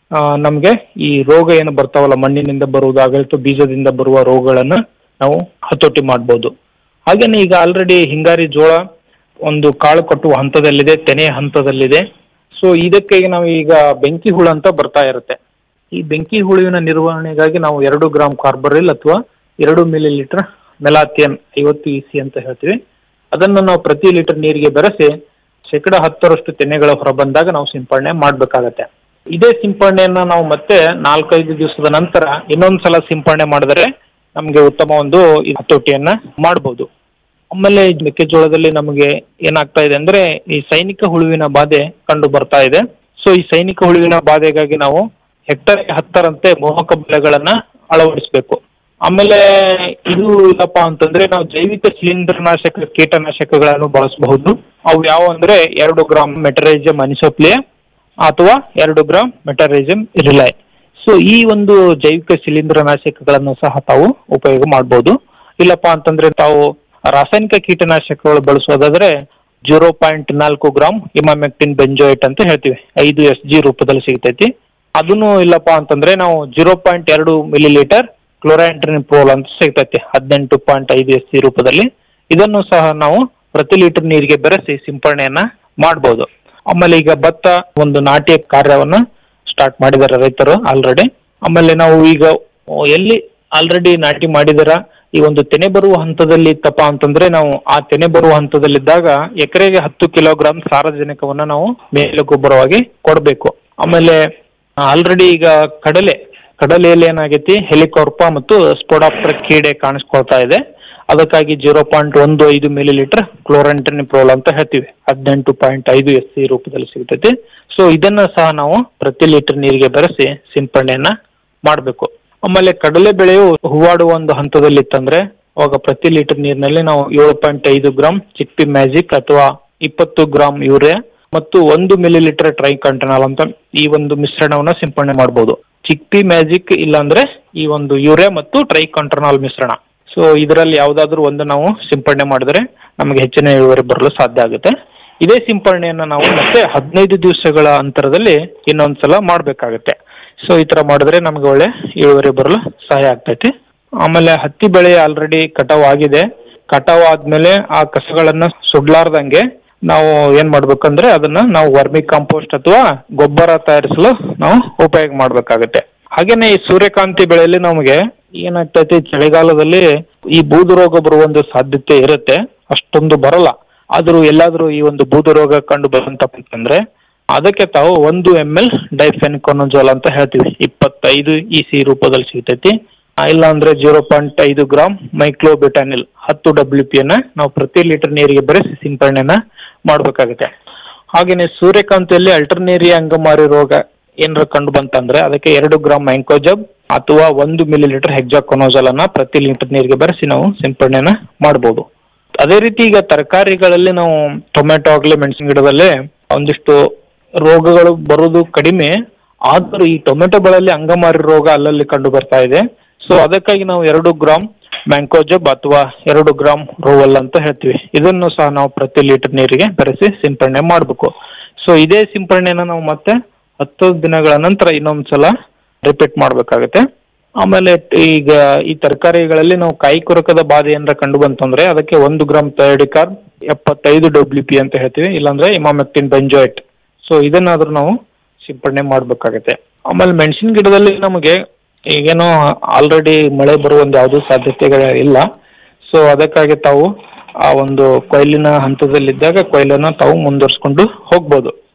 ನಮಗೆ ಈ ರೋಗ ಏನು ಬರ್ತಾವಲ್ಲ ಮಣ್ಣಿನಿಂದ ಬರುವುದಾಗಲಿ ಅಥವಾ ಬೀಜದಿಂದ ಬರುವ ರೋಗಗಳನ್ನ ನಾವು ಹತೋಟಿ ಮಾಡ್ಬೋದು ಹಾಗೇನೆ ಈಗ ಆಲ್ರೆಡಿ ಹಿಂಗಾರಿ ಜೋಳ ಒಂದು ಕಾಳು ಕಟ್ಟುವ ಹಂತದಲ್ಲಿದೆ ತೆನೆ ಹಂತದಲ್ಲಿದೆ ಸೊ ಇದಕ್ಕೆ ನಾವು ಈಗ ಬೆಂಕಿ ಹುಳು ಅಂತ ಬರ್ತಾ ಇರುತ್ತೆ ಈ ಬೆಂಕಿ ಹುಳುವಿನ ನಿರ್ವಹಣೆಗಾಗಿ ನಾವು ಎರಡು ಗ್ರಾಮ್ ಕಾರ್ಬರಿಲ್ ಅಥವಾ ಎರಡು ಮಿಲಿ ಲೀಟರ್ ಮೆಲಾಥಿಯನ್ ಐವತ್ತು ಇ ಸಿ ಅಂತ ಹೇಳ್ತೀವಿ ಅದನ್ನು ನಾವು ಪ್ರತಿ ಲೀಟರ್ ನೀರಿಗೆ ಬೆರೆಸಿ ಶೇಕಡ ಹತ್ತರಷ್ಟು ತೆನೆಗಳ ಹೊರಬಂದಾಗ ನಾವು ಸಿಂಪಡಣೆ ಮಾಡಬೇಕಾಗತ್ತೆ ಇದೇ ಸಿಂಪಡಣೆಯನ್ನ ನಾವು ಮತ್ತೆ ನಾಲ್ಕೈದು ದಿವಸದ ನಂತರ ಇನ್ನೊಂದು ಸಲ ಸಿಂಪಡಣೆ ಮಾಡಿದರೆ ನಮಗೆ ಉತ್ತಮ ಒಂದು ಈ ಹತೋಟಿಯನ್ನ ಮಾಡಬಹುದು ಆಮೇಲೆ ಈ ಮೆಕ್ಕೆಜೋಳದಲ್ಲಿ ನಮಗೆ ಏನಾಗ್ತಾ ಇದೆ ಅಂದ್ರೆ ಈ ಸೈನಿಕ ಹುಳುವಿನ ಬಾಧೆ ಕಂಡು ಬರ್ತಾ ಇದೆ ಸೊ ಈ ಸೈನಿಕ ಹುಳುವಿನ ಬಾಧೆಗಾಗಿ ನಾವು ಹೆಕ್ಟರ್ ಹತ್ತರಂತೆ ಮೋಹಕ ಬೆಳೆಗಳನ್ನ ಅಳವಡಿಸಬೇಕು ಆಮೇಲೆ ಇದು ಇಲ್ಲಪ್ಪ ಅಂತಂದ್ರೆ ನಾವು ಜೈವಿಕ ಶಿಲೀಂಧ್ರನಾಶಕ ಕೀಟನಾಶಕಗಳನ್ನು ಬಳಸಬಹುದು ಅವು ಯಾವ ಅಂದ್ರೆ ಎರಡು ಗ್ರಾಮ್ ಮೆಟರೈಜಮ್ ಅನಿಸೋಪ್ಲಿಯ ಅಥವಾ ಎರಡು ಗ್ರಾಮ್ ಮೆಟರೈಜಮ್ ಇರಿಲೈ ಸೊ ಈ ಒಂದು ಜೈವಿಕ ಶಿಲೀಂಧ್ರನಾಶಕಗಳನ್ನು ಸಹ ತಾವು ಉಪಯೋಗ ಮಾಡಬಹುದು ಇಲ್ಲಪ್ಪ ಅಂತಂದ್ರೆ ತಾವು ರಾಸಾಯನಿಕ ಕೀಟನಾಶಕಗಳು ಬಳಸೋದಾದ್ರೆ ಜೀರೋ ಪಾಯಿಂಟ್ ನಾಲ್ಕು ಗ್ರಾಮ್ ಇಮಾಮೆಕ್ಟಿನ್ ಬೆಂಜೋಯಿಟ್ ಅಂತ ಹೇಳ್ತೀವಿ ಐದು ಎಸ್ ಜಿ ರೂಪದಲ್ಲಿ ಸಿಗ್ತೈತಿ ಅದನ್ನು ಇಲ್ಲಪ್ಪ ಅಂತಂದ್ರೆ ನಾವು ಜೀರೋ ಪಾಯಿಂಟ್ ಎರಡು ಮಿಲಿ ಲೀಟರ್ ಕ್ಲೋರಾಂಟ್ರಿನಿಪ್ರೋಲ್ ಅಂತ ಸಿಗ್ತೈತಿ ಹದಿನೆಂಟು ಪಾಯಿಂಟ್ ಐದು ಎಸ್ ಸಿ ರೂಪದಲ್ಲಿ ಇದನ್ನು ಸಹ ನಾವು ಪ್ರತಿ ಲೀಟರ್ ನೀರಿಗೆ ಬೆರೆಸಿ ಸಿಂಪರಣೆಯನ್ನ ಮಾಡಬಹುದು ಆಮೇಲೆ ಈಗ ಭತ್ತ ಒಂದು ನಾಟಿ ಕಾರ್ಯವನ್ನ ಸ್ಟಾರ್ಟ್ ಮಾಡಿದ್ದಾರೆ ರೈತರು ಆಲ್ರೆಡಿ ಆಮೇಲೆ ನಾವು ಈಗ ಎಲ್ಲಿ ಆಲ್ರೆಡಿ ನಾಟಿ ಮಾಡಿದಾರ ಈ ಒಂದು ತೆನೆ ಬರುವ ಹಂತದಲ್ಲಿ ಇತ್ತಪ್ಪ ಅಂತಂದ್ರೆ ನಾವು ಆ ತೆನೆ ಬರುವ ಹಂತದಲ್ಲಿದ್ದಾಗ ಎಕರೆಗೆ ಹತ್ತು ಕಿಲೋಗ್ರಾಮ್ ಸಾರಜನಕವನ್ನ ನಾವು ಮೇಲೆ ಗೊಬ್ಬರವಾಗಿ ಕೊಡಬೇಕು ಆಮೇಲೆ ಆಲ್ರೆಡಿ ಈಗ ಕಡಲೆ ಕಡಲೆಯಲ್ಲಿ ಏನಾಗೈತಿ ಹೆಲಿಕಾರ್ಪ ಮತ್ತು ಸ್ಪೋಡಾಪ್ಟರ್ ಕೀಡೆ ಕಾಣಿಸ್ಕೊಳ್ತಾ ಇದೆ ಅದಕ್ಕಾಗಿ ಜೀರೋ ಪಾಯಿಂಟ್ ಒಂದು ಐದು ಮಿಲಿ ಲೀಟರ್ ಕ್ಲೋರಂಟನಿಪ್ರೋಲ್ ಅಂತ ಹೇಳ್ತೀವಿ ಹದಿನೆಂಟು ಪಾಯಿಂಟ್ ಐದು ಎಸ್ ಸಿ ರೂಪದಲ್ಲಿ ಸಿಗ್ತೈತಿ ಸೊ ಇದನ್ನ ಸಹ ನಾವು ಪ್ರತಿ ಲೀಟರ್ ನೀರಿಗೆ ಬೆರೆಸಿ ಸಿಂಪಡಣೆಯನ್ನ ಮಾಡಬೇಕು ಆಮೇಲೆ ಕಡಲೆ ಬೆಳೆಯು ಹೂವಾಡುವ ಒಂದು ಹಂತದಲ್ಲಿ ಇತ್ತಂದ್ರೆ ಅವಾಗ ಪ್ರತಿ ಲೀಟರ್ ನೀರಿನಲ್ಲಿ ನಾವು ಏಳು ಪಾಯಿಂಟ್ ಐದು ಗ್ರಾಮ್ ಚಿಕ್ಪಿ ಮ್ಯಾಜಿಕ್ ಅಥವಾ ಇಪ್ಪತ್ತು ಗ್ರಾಮ್ ಯೂರಿಯಾ ಮತ್ತು ಒಂದು ಮಿಲಿ ಲೀಟರ್ ಟ್ರೈ ಕಂಟನಾಲ್ ಅಂತ ಈ ಒಂದು ಮಿಶ್ರಣವನ್ನ ಸಿಂಪಡಣೆ ಮಾಡಬಹುದು ಚಿಕ್ಪಿ ಮ್ಯಾಜಿಕ್ ಇಲ್ಲಾಂದ್ರೆ ಈ ಒಂದು ಯೂರಿಯಾ ಮತ್ತು ಟ್ರೈ ಕಂಟ್ರನಾಲ್ ಮಿಶ್ರಣ ಸೊ ಇದರಲ್ಲಿ ಯಾವ್ದಾದ್ರು ಒಂದು ನಾವು ಸಿಂಪಡಣೆ ಮಾಡಿದ್ರೆ ನಮಗೆ ಹೆಚ್ಚಿನ ಇಳುವರಿ ಬರಲು ಸಾಧ್ಯ ಆಗುತ್ತೆ ಇದೇ ಸಿಂಪಡಣೆಯನ್ನ ನಾವು ಮತ್ತೆ ಹದಿನೈದು ದಿವಸಗಳ ಅಂತರದಲ್ಲಿ ಇನ್ನೊಂದ್ಸಲ ಮಾಡ್ಬೇಕಾಗತ್ತೆ ಸೊ ಈ ತರ ಮಾಡಿದ್ರೆ ನಮಗೆ ಒಳ್ಳೆ ಇಳುವರಿ ಬರಲು ಸಹಾಯ ಆಗ್ತೈತಿ ಆಮೇಲೆ ಹತ್ತಿ ಬೆಳೆ ಆಲ್ರೆಡಿ ಕಟಾವ್ ಆಗಿದೆ ಕಟಾವ್ ಆದ್ಮೇಲೆ ಆ ಕಸಗಳನ್ನ ಸುಡ್ಲಾರ್ದಂಗೆ ನಾವು ಏನ್ ಮಾಡ್ಬೇಕಂದ್ರೆ ಅದನ್ನ ನಾವು ವರ್ಮಿ ಕಾಂಪೋಸ್ಟ್ ಅಥವಾ ಗೊಬ್ಬರ ತಯಾರಿಸಲು ನಾವು ಉಪಯೋಗ ಮಾಡ್ಬೇಕಾಗತ್ತೆ ಹಾಗೇನೆ ಈ ಸೂರ್ಯಕಾಂತಿ ಬೆಳೆಯಲ್ಲಿ ನಮಗೆ ಏನಾಗ್ತೈತಿ ಚಳಿಗಾಲದಲ್ಲಿ ಈ ಬೂದು ರೋಗ ಬರುವ ಒಂದು ಸಾಧ್ಯತೆ ಇರುತ್ತೆ ಅಷ್ಟೊಂದು ಬರಲ್ಲ ಆದ್ರೂ ಎಲ್ಲಾದ್ರೂ ಈ ಒಂದು ಬೂದು ರೋಗ ಕಂಡು ಬಂತಪ್ಪ ಅಂತಂದ್ರೆ ಅದಕ್ಕೆ ತಾವು ಒಂದು ಎಮ್ ಎಲ್ ಡೈಫೆನ್ಕೊನಜೋಲ್ ಅಂತ ಹೇಳ್ತೀವಿ ಇಪ್ಪತ್ತೈದು ಇ ಸಿ ರೂಪದಲ್ಲಿ ಸಿಗ್ತೈತಿ ಆ, ಇಲ್ಲ ಅಂದ್ರೆ ಜೀರೋ ಪಾಯಿಂಟ್ ಐದು ಗ್ರಾಮ್ ಮೈಕ್ಲೋಬಿಟಾನಿಲ್ ಹತ್ತು ಡಬ್ಲ್ಯೂ ಪಿ ಅನ್ನ ನಾವು ಪ್ರತಿ ಲೀಟರ್ ನೀರಿಗೆ ಬೆರೆಸಿ ಸಿಂಪಡಣೆನ ಮಾಡ್ಬೇಕಾಗುತ್ತೆ ಹಾಗೇನೆ ಸೂರ್ಯಕಾಂತಿಯಲ್ಲಿ ಅಲ್ಟರ್ನೇರಿಯಾ ಅಂಗಮಾರಿ ರೋಗ ಏನಾರ ಕಂಡು ಬಂತಂದ್ರೆ ಅದಕ್ಕೆ ಎರಡು ಗ್ರಾಮ್ ಮ್ಯಾಂಕೋಜಬ್ ಅಥವಾ ಒಂದು ಮಿಲಿ ಲೀಟರ್ ಹೆಕ್ಸಾಕೊನೋಜಲ್ ಅನ್ನ ಪ್ರತಿ ಲೀಟರ್ ನೀರಿಗೆ ಬೆರೆಸಿ ನಾವು ಸಿಂಪಡಣೆನ ಮಾಡಬಹುದು ಅದೇ ರೀತಿ ಈಗ ತರಕಾರಿಗಳಲ್ಲಿ ನಾವು ಟೊಮೆಟೊ ಆಗಲಿ ಮೆಣಸಿನ ಗಿಡದಲ್ಲಿ ಒಂದಿಷ್ಟು ರೋಗಗಳು ಬರೋದು ಕಡಿಮೆ ಆದರೂ ಈ ಟೊಮೆಟೊ ಬೆಳೆಯಲ್ಲಿ ಅಂಗಮಾರಿ ರೋಗ ಅಲ್ಲಲ್ಲಿ ಕಂಡು ಬರ್ತಾ ಇದೆ ಸೊ ಅದಕ್ಕಾಗಿ ನಾವು ಎರಡು ಗ್ರಾಮ್ ಮ್ಯಾಂಕೋಜಬ್ ಅಥವಾ ಎರಡು ಗ್ರಾಮ್ ರೋವಲ್ ಅಂತ ಹೇಳ್ತೀವಿ ಇದನ್ನು ಸಹ ನಾವು ಪ್ರತಿ ಲೀಟರ್ ನೀರಿಗೆ ಬೆರೆಸಿ ಸಿಂಪಡಣೆ ಮಾಡಬೇಕು ಸೊ ಇದೇ ಸಿಂಪಡಣೆನ ನಾವು ಮತ್ತೆ ಹತ್ತು ದಿನಗಳ ನಂತರ ಇನ್ನೊಂದ್ಸಲ ರಿಪೀಟ್ ಮಾಡಬೇಕಾಗುತ್ತೆ ಆಮೇಲೆ ಈಗ ಈ ತರಕಾರಿಗಳಲ್ಲಿ ನಾವು ಕಾಯಿ ಕೊರಕದ ಬಾಧೆ ಏನಾರ ಕಂಡು ಬಂತಂದ್ರೆ ಅದಕ್ಕೆ ಒಂದು ಗ್ರಾಮ್ ಥೈಡಿಕಾರ್ ಎಪ್ಪತ್ತೈದು ಡಬ್ಲ್ಯೂ ಪಿ ಅಂತ ಹೇಳ್ತೀವಿ ಇಲ್ಲಾಂದ್ರೆ ಇಮಾಮೆಕ್ಟಿನ್ ಬೆಂಜೋಯಿಟ್ ಸೊ ಇದನ್ನಾದ್ರೂ ನಾವು ಸಿಂಪಡಣೆ ಮಾಡಬೇಕಾಗತ್ತೆ ಆಮೇಲೆ ಮೆಣಸಿನ ಗಿಡದಲ್ಲಿ ನಮಗೆ ಈಗೇನೋ ಆಲ್ರೆಡಿ ಮಳೆ ಬರುವ ಒಂದು ಯಾವುದೂ ಸಾಧ್ಯತೆಗಳು ಇಲ್ಲ ಸೊ ಅದಕ್ಕಾಗಿ ತಾವು ಆ ಒಂದು ಕೊಯ್ಲಿನ ಹಂತದಲ್ಲಿದ್ದಾಗ ಕೊಯ್ಲನ್ನ ತಾವು ಮುಂದುವರ್ಸ್ಕೊಂಡು ಹೋಗ್ಬೋದು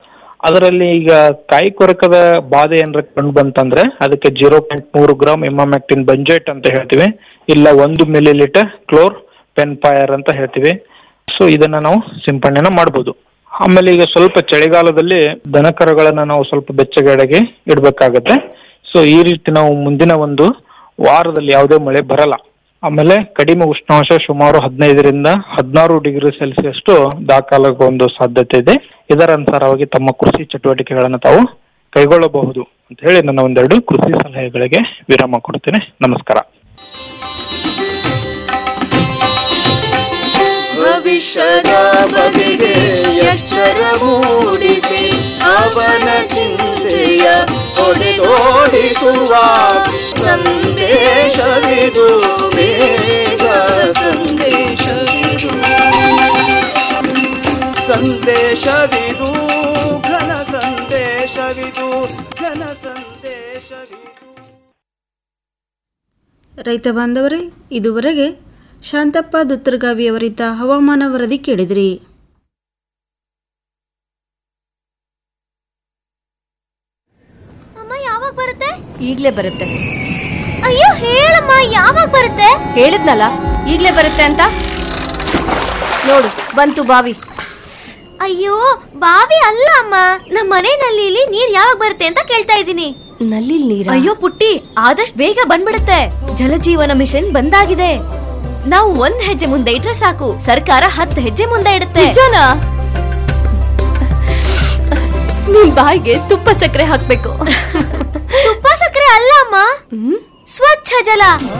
ಅದರಲ್ಲಿ ಈಗ ಕಾಯಿ ಕೊರಕದ ಬಾಧೆ ಏನಾರ ಕಂಡು ಬಂತಂದ್ರೆ ಅದಕ್ಕೆ ಜೀರೋ ಪಾಯಿಂಟ್ ಮೂರು ಗ್ರಾಮ್ ಇಮಾಮ್ಯಾಕ್ಟಿನ್ ಬಂಜೇಟ್ ಅಂತ ಹೇಳ್ತೀವಿ ಇಲ್ಲ ಒಂದು ಮಿಲಿ ಲೀಟರ್ ಕ್ಲೋರ್ ಪೆನ್ಫೈರ್ ಅಂತ ಹೇಳ್ತೀವಿ ಸೊ ಇದನ್ನ ನಾವು ಸಿಂಪಡಣೆನ ಮಾಡ್ಬೋದು ಆಮೇಲೆ ಈಗ ಸ್ವಲ್ಪ ಚಳಿಗಾಲದಲ್ಲಿ ದನಕರುಗಳನ್ನ ನಾವು ಸ್ವಲ್ಪ ಬೆಚ್ಚಗೆಡೆಗೆ ಇಡಬೇಕಾಗತ್ತೆ ಸೊ ಈ ರೀತಿ ನಾವು ಮುಂದಿನ ಒಂದು ವಾರದಲ್ಲಿ ಯಾವುದೇ ಮಳೆ ಬರಲ್ಲ ಆಮೇಲೆ ಕಡಿಮೆ ಉಷ್ಣಾಂಶ ಸುಮಾರು ಹದಿನೈದರಿಂದ ಹದಿನಾರು ಡಿಗ್ರಿ ಸೆಲ್ಸಿಯಸ್ ದಾಖಲಾಗುವ ಒಂದು ಸಾಧ್ಯತೆ ಇದೆ ಇದರ ಅನುಸಾರವಾಗಿ ತಮ್ಮ ಕೃಷಿ ಚಟುವಟಿಕೆಗಳನ್ನು ತಾವು ಕೈಗೊಳ್ಳಬಹುದು ಅಂತ ಹೇಳಿ ನನ್ನ ಒಂದೆರಡು ಕೃಷಿ ಸಲಹೆಗಳಿಗೆ ವಿರಾಮ ಕೊಡ್ತೇನೆ ನಮಸ್ಕಾರ ಭವಿಷ್ಯದ ಬಗೆಗೆ ಎಚ್ಚರ ಮೂಡಿಸಿ ಅವನ ಚಿಂತೆಯ ಹೊಡೆದೋಡಿಸುವ ಸಂದೇಶವಿದು ಬೇಗ ಸಂದೇಶವಿದು ಸಂದೇಶವಿದು ಘನ ಸಂದೇಶವಿದು ಘನ ಸಂದೇಶವಿದು ರೈತ ಬಾಂಧವರೇ ಇದುವರೆಗೆ ಶಾಂತಪ್ಪ ದುತ್ತರಗಾವಿಯವರಿದ್ದ ಹವಾಮಾನ ವರದಿ ಕೇಳಿದ್ರಿ ಅಮ್ಮ ಯಾವಾಗ ಬರುತ್ತೆ ಈಗ್ಲೇ ಬರುತ್ತೆ ಅಯ್ಯೋ ಹೇಳಮ್ಮ ಯಾವಾಗ ಬರುತ್ತೆ ಹೇಳಿದ್ನಲ್ಲ ಈಗ್ಲೇ ಬರುತ್ತೆ ಅಂತ ನೋಡು ಬಂತು ಬಾವಿ ಅಯ್ಯೋ ಬಾವಿ ಅಲ್ಲ ಅಮ್ಮ ನಮ್ಮ ಮನೆ ನಲ್ಲಿಲಿ ನೀರ್ ಯಾವಾಗ ಬರುತ್ತೆ ಅಂತ ಕೇಳ್ತಾ ಇದ್ದೀನಿ ನಲ್ಲಿ ನೀರ ಅಯ್ಯೋ ಪುಟ್ಟಿ ಆದಷ್ಟು ಬೇಗ ಬಂದ್ಬಿಡುತ್ತೆ ಜಲಜೀವನ ಮಿಷನ್ ಬಂದಾಗಿದೆ ನಾವು ಒಂದ್ ಹೆಜ್ಜೆ ಮುಂದೆ ಇಟ್ರೆ ಸಾಕು ಸರ್ಕಾರ ಹತ್ತು ಹೆಜ್ಜೆ ಮುಂದೆ ಇಡುತ್ತೆ ನಿಜನಾ ನಿಮ್ ಬಾಯಿಗೆ ತುಪ್ಪ ಸಕ್ಕರೆ ಹಾಕ್ಬೇಕು ತುಪ್ಪ ಸಕ್ಕರೆ ಅಲ್ಲ ಅಮ್ಮ ಸ್ವಚ್ಛ ಜಲ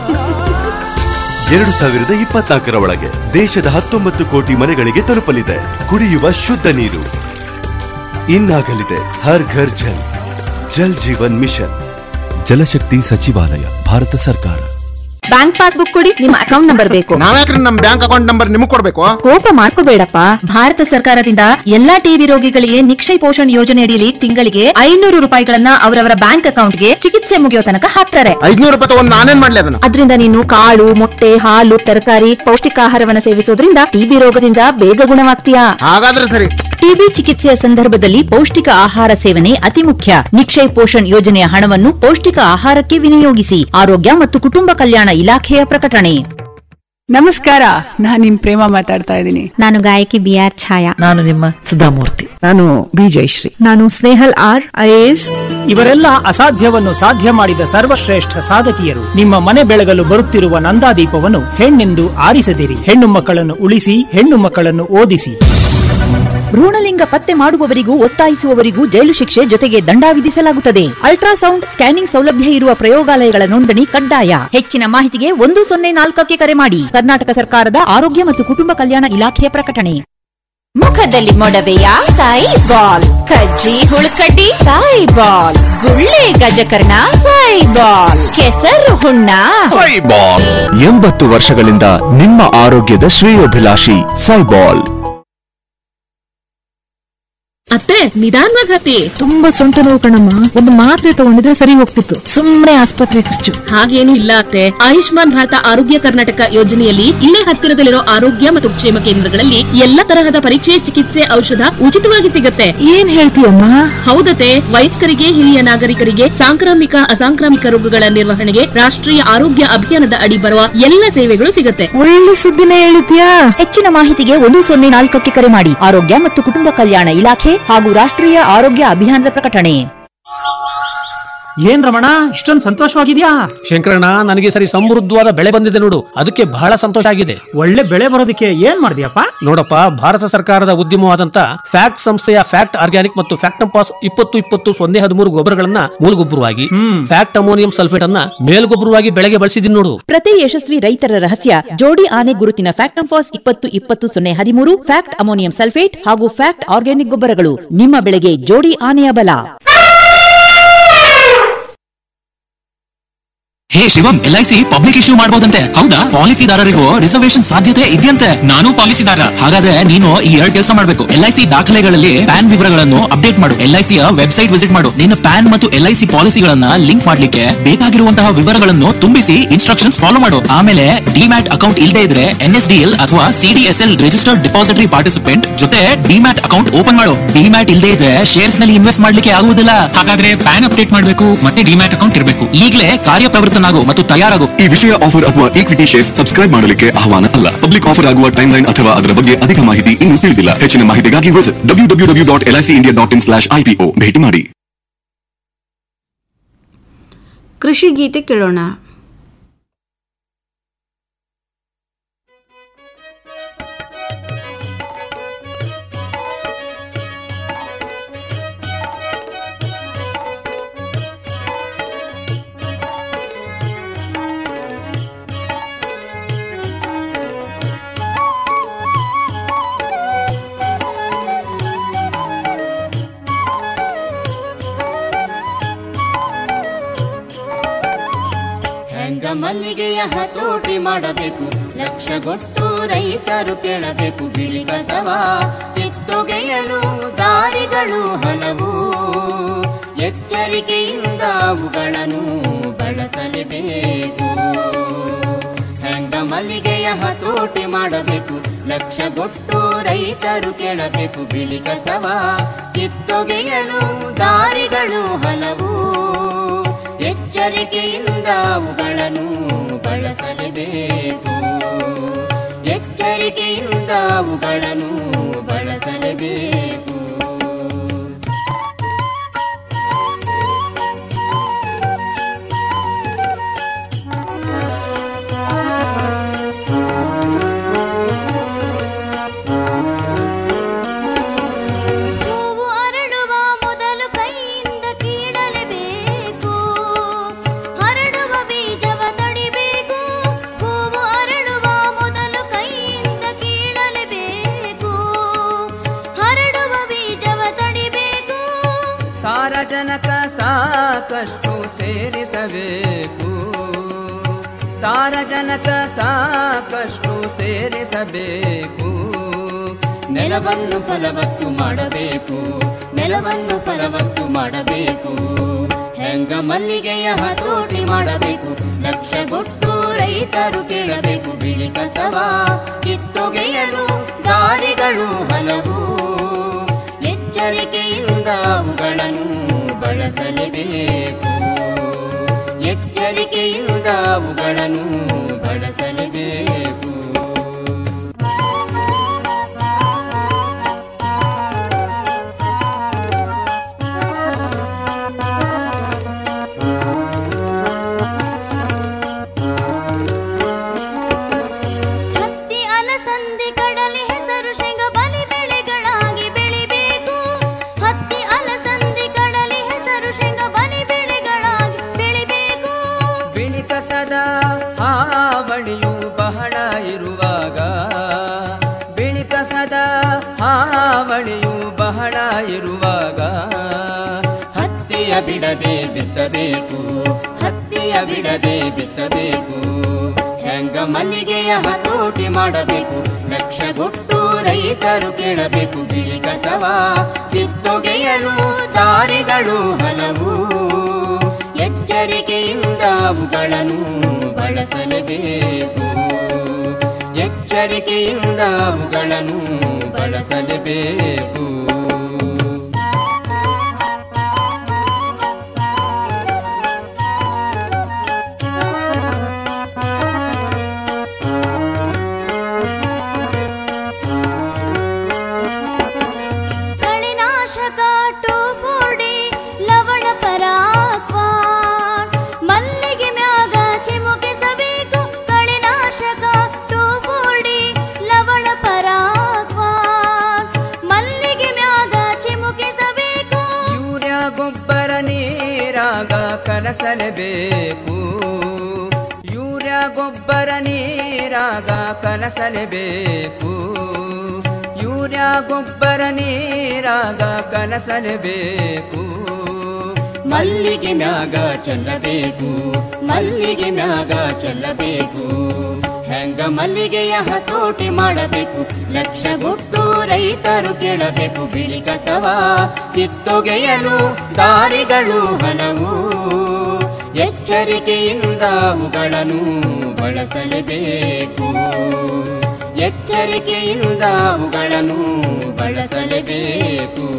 ಎರಡು ಸಾವಿರದ ಇಪ್ಪತ್ನಾಲ್ಕರ ಒಳಗೆ ದೇಶದ ಹತ್ತೊಂಬತ್ತು ಕೋಟಿ ಮನೆಗಳಿಗೆ ತಲುಪಲಿದೆ ಕುಡಿಯುವ ಶುದ್ಧ ನೀರು ಇನ್ನಾಗಲಿದೆ ಹರ್ ಘರ್ ಜಲ್ ಜಲ್ ಜೀವನ್ ಮಿಷನ್ ಜಲಶಕ್ತಿ ಸಚಿವಾಲಯ ಭಾರತ ಸರ್ಕಾರ ಬ್ಯಾಂಕ್ ಪಾಸ್ಬುಕ್ ಕೊಡಿ ನಿಮ್ಮ ಅಕೌಂಟ್ ನಂಬರ್ ಬೇಕು ನಾವ್ಯಾಕ್ರಿ ನಮ್ ಬ್ಯಾಂಕ್ ಅಕೌಂಟ್ ನಂಬರ್ ನಿಮಗ್ ಕೊಡ್ಬೇಕು ಕೋಪ ಮಾಡ್ಕೋಬೇಡಪ್ಪ ಭಾರತ ಸರ್ಕಾರದಿಂದ ಎಲ್ಲಾ ಟಿಬಿ ರೋಗಿಗಳಿಗೆ ನಿಕ್ಷಯ ಪೋಷಣ್ ಯೋಜನೆ ಅಡಿಯಲ್ಲಿ ತಿಂಗಳಿಗೆ ಐನೂರು ರೂಪಾಯಿಗಳನ್ನ ಅವರವರ ಬ್ಯಾಂಕ್ ಅಕೌಂಟ್ಗೆ ಚಿಕಿತ್ಸೆ ಮುಗಿಯೋ ತನಕ ಹಾಕ್ತಾರೆ ಐದ್ನೂರು ರೂಪಾಯಿ ತಗೊಂಡ್ ನಾನೇನ್ ಮಾಡ್ಲಿ ಅದನ್ನ ಅದರಿಂದ ನೀನು ಕಾಳು ಮೊಟ್ಟೆ ಹಾಲು ತರಕಾರಿ ಪೌಷ್ಟಿಕಾಹಾರವನ್ನ ಸೇವಿಸೋದ್ರಿಂದ ಟಿಬಿ ರೋಗದಿಂದ ಬೇಗ ಗುಣವಾಗ್ತೀಯಾ ಹಾಗಾದ್ರೆ ಸರಿ ಟಿಬಿ ಚಿಕಿತ್ಸೆಯ ಸಂದರ್ಭದಲ್ಲಿ ಪೌಷ್ಟಿಕ ಆಹಾರ ಸೇವನೆ ಅತಿ ಮುಖ್ಯ ನಿಕ್ಷಯ್ ಪೋಷಣ್ ಯೋಜನೆಯ ಹಣವನ್ನು ಪೌಷ್ಟಿಕ ಆಹಾರಕ್ಕೆ ವಿನಿಯೋಗಿಸಿ ಆರೋಗ್ಯ ಮತ್ತು ಕುಟುಂಬ ಕಲ್ಯಾಣ ಇಲಾಖೆಯ ಪ್ರಕಟಣೆ ನಮಸ್ಕಾರ ನಾನ್ ನಿಮ್ ಪ್ರೇಮ ಮಾತಾಡ್ತಾ ಇದ್ದೀನಿ ನಾನು ಗಾಯಕಿ ಬಿ ಆರ್ ಛಾಯಾ ನಾನು ನಿಮ್ಮ ಸುಧಾಮೂರ್ತಿ ನಾನು ಬಿ ಜಯಶ್ರೀ ನಾನು ಸ್ನೇಹಲ್ ಆರ್ ಐಎಎಸ್ ಇವರೆಲ್ಲ ಅಸಾಧ್ಯವನ್ನು ಸಾಧ್ಯ ಮಾಡಿದ ಸರ್ವಶ್ರೇಷ್ಠ ಸಾಧಕಿಯರು ನಿಮ್ಮ ಮನೆ ಬೆಳಗಲು ಬರುತ್ತಿರುವ ನಂದಾದೀಪವನ್ನು ಹೆಣ್ಣೆಂದು ಆರಿಸದಿರಿ ಹೆಣ್ಣು ಮಕ್ಕಳನ್ನು ಉಳಿಸಿ ಹೆಣ್ಣು ಮಕ್ಕಳನ್ನು ಓದಿಸಿ ಭ್ರೂಣಲಿಂಗ ಪತ್ತೆ ಮಾಡುವವರಿಗೂ ಒತ್ತಾಯಿಸುವವರಿಗೂ ಜೈಲು ಶಿಕ್ಷೆ ಜೊತೆಗೆ ದಂಡ ವಿಧಿಸಲಾಗುತ್ತದೆ ಅಲ್ಟ್ರಾಸೌಂಡ್ ಸ್ಕ್ಯಾನಿಂಗ್ ಸೌಲಭ್ಯ ಇರುವ ಪ್ರಯೋಗಾಲಯಗಳ ನೋಂದಣಿ ಕಡ್ಡಾಯ ಹೆಚ್ಚಿನ ಮಾಹಿತಿಗೆ ಒಂದು ಸೊನ್ನೆ ನಾಲ್ಕಕ್ಕೆ ಕರೆ ಮಾಡಿ ಕರ್ನಾಟಕ ಸರ್ಕಾರದ ಆರೋಗ್ಯ ಮತ್ತು ಕುಟುಂಬ ಕಲ್ಯಾಣ ಇಲಾಖೆಯ ಪ್ರಕಟಣೆ ಮುಖದಲ್ಲಿ ಮೊಡವೆಯ ಸಾಯಿ ಬಾಲ್ ಕಜ್ಜಿ ಹುಳುಕಡ್ಡಿ ಸಾಯಿ ಬಾಲ್ ಗುಳ್ಳೆ ಗಜಕರ್ಣ ಸಾಯಿ ಬಾಲ್ ಕೆಸರು ಹುಣ್ಣ ಸೈಬಾಲ್ ಎಂಬತ್ತು ವರ್ಷಗಳಿಂದ ನಿಮ್ಮ ಆರೋಗ್ಯದ ಶ್ರೇಯೋಭಿಲಾಷಿ ಸೈಬಾಲ್ ಅತ್ತೆ ನಿಧಾನವಾಗಿ ಹತ್ತಿ ತುಂಬಾ ಸೊಂಟ ನೋವು ಕಣಮ್ಮ ಒಂದು ಮಾತ್ರೆ ತಗೊಂಡಿದ್ರೆ ಸರಿ ಹೋಗ್ತಿತ್ತು ಸುಮ್ನೆ ಆಸ್ಪತ್ರೆ ಖರ್ಚು ಹಾಗೇನು ಇಲ್ಲ ಅತ್ತೆ ಆಯುಷ್ಮಾನ್ ಭಾರತ ಆರೋಗ್ಯ ಕರ್ನಾಟಕ ಯೋಜನೆಯಲ್ಲಿ ಇಲ್ಲೇ ಹತ್ತಿರದಲ್ಲಿರೋ ಆರೋಗ್ಯ ಮತ್ತು ಕ್ಷೇಮ ಕೇಂದ್ರಗಳಲ್ಲಿ ಎಲ್ಲ ತರಹದ ಪರೀಕ್ಷೆ ಚಿಕಿತ್ಸೆ ಔಷಧ ಉಚಿತವಾಗಿ ಸಿಗುತ್ತೆ ಏನ್ ಹೇಳ್ತೀಯಮ್ಮ ಹೌದತೆ ವಯಸ್ಕರಿಗೆ ಹಿರಿಯ ನಾಗರಿಕರಿಗೆ ಸಾಂಕ್ರಾಮಿಕ ಅಸಾಂಕ್ರಾಮಿಕ ರೋಗಗಳ ನಿರ್ವಹಣೆಗೆ ರಾಷ್ಟ್ರೀಯ ಆರೋಗ್ಯ ಅಭಿಯಾನದ ಅಡಿ ಬರುವ ಎಲ್ಲ ಸೇವೆಗಳು ಸಿಗುತ್ತೆ ಒಳ್ಳೆ ಸುದ್ದಿನೇ ಹೇಳಿದ್ಯಾ ಹೆಚ್ಚಿನ ಮಾಹಿತಿಗೆ ಒಂದು ಸೊನ್ನೆ ನಾಲ್ಕಕ್ಕೆ ಕರೆ ಮಾಡಿ ಆರೋಗ್ಯ ಮತ್ತು ಕುಟುಂಬ ಕಲ್ಯಾಣ ಇಲಾಖೆ ಹಾಗೂ ರಾಷ್ಟ್ರೀಯ ಆರೋಗ್ಯ ಅಭಿಯಾನದ ಪ್ರಕಟಣೆ ಏನ್ ರಮಣ ಇಷ್ಟೊಂದು ಸಂತೋಷವಾಗಿದ್ಯಾ ಶಂಕರಣ್ಣ ನನಗೆ ಸರಿ ಸಮೃದ್ಧವಾದ ಬೆಳೆ ಬಂದಿದೆ ನೋಡು ಅದಕ್ಕೆ ಬಹಳ ಸಂತೋಷ ಆಗಿದೆ ಒಳ್ಳೆ ಬೆಳೆ ಬರೋದಕ್ಕೆ ಏನ್ ಮಾಡಿದ್ಯಪ್ಪ ನೋಡಪ್ಪ ಭಾರತ ಸರ್ಕಾರದ ಉದ್ಯಮವಾದಂತ ಫ್ಯಾಕ್ಟ್ ಸಂಸ್ಥೆಯ ಫ್ಯಾಕ್ಟ್ ಆರ್ಗ್ಯಾನಿಕ್ ಮತ್ತು ಫ್ಯಾಕ್ಟಂಪಾಸ್ ಇಪ್ಪತ್ತು ಇಪ್ಪತ್ತು ಸೊನ್ನೆ ಹದಿಮೂರು ಗೊಬ್ಬರಗಳನ್ನ ಮೂಲಗೊಬ್ಬರವಾಗಿ ಫ್ಯಾಕ್ಟ್ ಅಮೋನಿಯಂ ಸಲ್ಫೇಟ್ ಅನ್ನ ಮೇಲ್ಗೊಬ್ಬರವಾಗಿ ಬೆಳೆಗೆ ಬಳಸಿದೀನಿ ನೋಡು ಪ್ರತಿ ಯಶಸ್ವಿ ರೈತರ ರಹಸ್ಯ ಜೋಡಿ ಆನೆ ಗುರುತಿನ ಫ್ಯಾಕ್ಟಂಫಾಸ್ ಇಪ್ಪತ್ತು ಇಪ್ಪತ್ತು ಸೊನ್ನೆ ಹದಿಮೂರು ಫ್ಯಾಕ್ಟ್ ಅಮೋನಿಯಂ ಸಲ್ಫೇಟ್ ಹಾಗೂ ಫ್ಯಾಕ್ಟ್ ಆರ್ಗ್ಯಾನಿಕ್ ಗೊಬ್ಬರಗಳು ನಿಮ್ಮ ಬೆಳೆಗೆ ಜೋಡಿ ಆನೆಯ ಬಲ ಹೇ Shivam L I C public issue ಮಾಡಬಹುದಂತೆ ಹೌದಾ ಪಾಲಿಸಿದಾರರಿಗೂ ರಿಸರ್ವೇಶನ್ ಸಾಧ್ಯತೆ ಇದೆಯಂತೆ ನಾನು ಪಾಲಿಸಿದಾರ ಹಾಗಾದ್ರೆ ನೀನು ಈ ಎರಡು ಕೆಲಸ ಮಾಡಬೇಕು ಎಲ್ ಐ ಸಿ ದಾಖಲೆಗಳಲ್ಲಿ ಪ್ಯಾನ್ ವಿವರಗಳನ್ನು ಅಪ್ಡೇಟ್ ಮಾಡು ಎಲ್ ಐ ಸಿಯ ವೆಬ್ಸೈಟ್ ವಿಸಿಟ್ ಮಾಡು ನಿನ್ನ ಪ್ಯಾನ್ ಮತ್ತು ಎಲ್ ಐ ಸಿ ಪಾಲಿಸಿಗಳನ್ನ ಲಿಂಕ್ ಮಾಡ್ಲಿಕ್ಕೆ ಬೇಕಾಗಿರುವಂತಹ ವಿವರಗಳನ್ನು ತುಂಬಿಸಿ ಇನ್ಸ್ಟ್ರಕ್ಷನ್ಸ್ ಫಾಲೋ ಮಾಡು ಆಮೇಲೆ ಡಿಮ್ಯಾಟ್ ಅಕೌಂಟ್ ಇಲ್ಲದೆ ಇದ್ರೆ ಎನ್ ಎಸ್ ಡಿ ಎಲ್ ಅಥವಾ ಸಿಡಿಎಸ್ಎಲ್ ರಿಜಿಸ್ಟರ್ಡ್ ಡಿಪಾಸಿಟರಿ ಪಾರ್ಟಿಸಿಪೆಂಟ್ ಜೊತೆ ಡಿಮ್ಯಾಟ್ ಅಕೌಂಟ್ ಓಪನ್ ಮಾಡು ಡಿಮ್ಯಾಟ್ ಇಲ್ಲದೆ ಇದ್ರೆ ಶೇರ್ಸ್ ನಲ್ಲಿ ಇನ್ವೆಸ್ಟ್ ಮಾಡ್ಲಿಕ್ಕೆ ಆಗುವುದಿಲ್ಲ ಹಾಗಾದ್ರೆ ಪ್ಯಾನ್ ಅಪ್ಡೇಟ್ ಮಾಡಬೇಕು ಮತ್ತೆ ಡಿಮ್ಯಾಟ್ ಅಕೌಂಟ್ ಇರಬೇಕು ಈಗಲೇ ಕಾರ್ಯಪ್ರವೃತ್ತನಾಗು ಮತ್ತು ತಯಾರಾಗು ಈ ವಿಷಯ ಆಫರ್ ಅಥವಾ ಈಕ್ವಿಟಿ ಶೇರ್ಸ್ ಸಬ್ಸ್ಕ್ರೈಬ್ ಮಾಡಲಿಕ್ಕೆ ಆಹ್ವಾನ ಅಲ್ಲ ಪಬ್ಲಿಕ್ ಆಫರ್ ಆಗುವ ಟೈಮ್ ಲೈನ್ ಅಥವಾ ಅದರ ಬಗ್ಗೆ ಅಧಿಕ ಮಾಹಿತಿ ಇನ್ನೂ ತಿಳಿದಿಲ್ಲ ಹೆಚ್ಚಿನ ಮಾಹಿತಿಗಾಗಿ visit W W W dot L I C India dot in slash IPO ಭೇಟಿ ಮಾಡಿ ಕೃಷಿ ಗೀತೆ ಕೇಳೋಣ ಹೆಂಗ ಮಲ್ಲಿಗೆಯ ಹತೋಟಿ ಮಾಡಬೇಕು ಲಕ್ಷಗೊಟ್ಟು ರೈತರು ಕೇಳಬೇಕು ಬಿಳಿ ಕಸವ ಕಿತ್ತೊಗೆಯಲು ದಾರಿಗಳು ಹಲವು ಎಚ್ಚರಿಕೆಯಿಂದ ಅವುಗಳನ್ನು ಬಳಸಲೇಬೇಕು ಹೆಂಗ ಮಲ್ಲಿಗೆಯ ಹತೋಟಿ ಮಾಡಬೇಕು ಲಕ್ಷಗೊಟ್ಟು ರೈತರು ಕೇಳಬೇಕು ಬಿಳಿ ಕಸವ ಕಿತ್ತೊಗೆಯಲು ದಾರಿಗಳು ಹಲವು ಎಚ್ಚರಿಕೆಯಿಂದ ಅವುಗಳನ್ನು ಬಳಸಲೇಬೇಕು ಎಚ್ಚರಿಕೆಯಿಂದ ಅವುಗಳನ್ನು ಬಳಸಲೇಬೇಕು ಹೂವು ಅರಳುವ ಮೊದಲು ಕೈಯಿಂದ ಕೀಳಲೇಬೇಕು ಹರಡುವ ಬೀಜವ ತಡಿಬೇಕು ಹೂವು ಅರಳುವ ಮೊದಲು ಕೈಯಿಂದ ಕೀಳಲೇಬೇಕು ಹರಡುವ ಬೀಜವ ತಡಿಬೇಕು ಸಾರಜನಕ ಸಾಕಷ್ಟು ಸೇರಿಸಬೇಕು ಸಾರಜನಕ ಸಾಕಷ್ಟು ಸೇರಿಸಬೇಕು ನೆಲವನ್ನು ಫಲವತ್ತು ಮಾಡಬೇಕು ನೆಲವನ್ನು ಫಲವತ್ತು ಮಾಡಬೇಕು ಹೆಂಗ ಮಲ್ಲಿಗೆಯ ಹತೋಟಿ ಮಾಡಬೇಕು ಲಕ್ಷಗೊಟ್ಟು ರೈತರು ಕೇಳಬೇಕು ಬಿಳಿ ಕಸವ ಕಿತ್ತೊಗೆಯಲು ದಾರಿಗಳು ಹಲವು ಎಚ್ಚರಿಕೆಯಿಂದ ಅವುಗಳನ್ನು ಬಳಸಲೇಬೇಕು ಎಚ್ಚರಿಕೆಯಿಂದ ಅವುಗಳನ್ನು ಬಳಸಲೇಬೇಕು ಹತ್ತಿ ಅಲಸಂದಿ ಕಡಲೆ ಹೆಸರು ಶೇಂಗ ಬಲಿ ಬೆಳೆಗಳಾಗಿ ಬೆಳಿಬೇಕು ಹತ್ತಿ ಅಲಸಂದಿ ಕಡಲೆ ಹೆಸರು ಶೇಂಗ ಬಲಿ ಬೆಳೆಗಳಾಗಿ ಬೆಳಿಬೇಕು ಬಿಳಿ ಕಸದ ಹಾವಳಿಯು ಬಹಳ ಇರುವಾಗ ಬಿಳಿ ಕಸದ ಹಾವಳಿಯು ಬಹಳ ಇರುವಾಗ ಹತ್ತಿಯ ಬಿಡದೆ ಬಿತ್ತಬೇಕು ಹತ್ತಿಯ ಬಿಡದೆ ಬಿತ್ತಬೇಕು ಹೆಂಗ ಮಲ್ಲಿಗೆಯ ಹತೋಟಿ ಮಾಡಬೇಕು ಲಕ್ಷಗೊಟ್ಟು ರೈತರು ಕೇಳಬೇಕು ಬಿಳಿ ಕಸವ ಕಿತ್ತೊಗೆಯಲು ದಾರಿಗಳು ಹಲವು ಎಚ್ಚರಿಕೆಯಿಂದ ಅವುಗಳನ್ನು ಬಳಸಲೇಬೇಕು ಎಚ್ಚರಿಕೆಯಿಂದ ಅವುಗಳನ್ನು ಬಳಸಲೇಬೇಕು ಕಳೆನಾಶಕ ಟೋಫೋಡಿ ಲವಣ ಪರಾಕ್ವಾನ್ ಮಲ್ಲಿಗೆ ಮ್ಯಾಗ ಚಿಮುಕಿಸಬೇಕು ಕಳೆನಾಶಕ ಟೋಫೋಡಿ ಲವಣ ಪರಾಕ್ವಾನ್ ಮಲ್ಲಿಗೆ ಮ್ಯಾಗ ಚಿಮುಕಿಸಬೇಕು ಯೂರಿಯಾ ಗೊಬ್ಬರ ನೀರಾಗ ಕಲಸಲೇಬೇಕು ಯೂರಿಯಾ ಗೊಬ್ಬರ ನೀರಾಗ ಕಲಸಲೇಬೇಕು ಯೂರಿಯಾ ಗೊಬ್ಬರ ನೀರಾಗ ಕಲಸಲೇಬೇಕು ಮಲ್ಲಿಗೆ ಮ್ಯಾಗ ಚೆಲ್ಲಬೇಕು ಮಲ್ಲಿಗೆ ಮ್ಯಾಗ ಚೆಲ್ಲಬೇಕು ಹೆಂಗ ಮಲ್ಲಿಗೆಯ ಹತೋಟಿ ಮಾಡಬೇಕು ಲಕ್ಷಗೊಟ್ಟು ರೈತರು ಕೇಳಬೇಕು ಬಿಳಿ ಕಸವ ಕಿತ್ತೊಗೆಯಲು ದಾರಿಗಳು ಹಲವು ಎಚ್ಚರಿಕೆಯಿಂದ ಅವುಗಳನ್ನು ಬಳಸಲೇಬೇಕು ಎಚ್ಚರಿಕೆಯಿಂದ ಅವುಗಳನ್ನು ಬಳಸಲೇಬೇಕು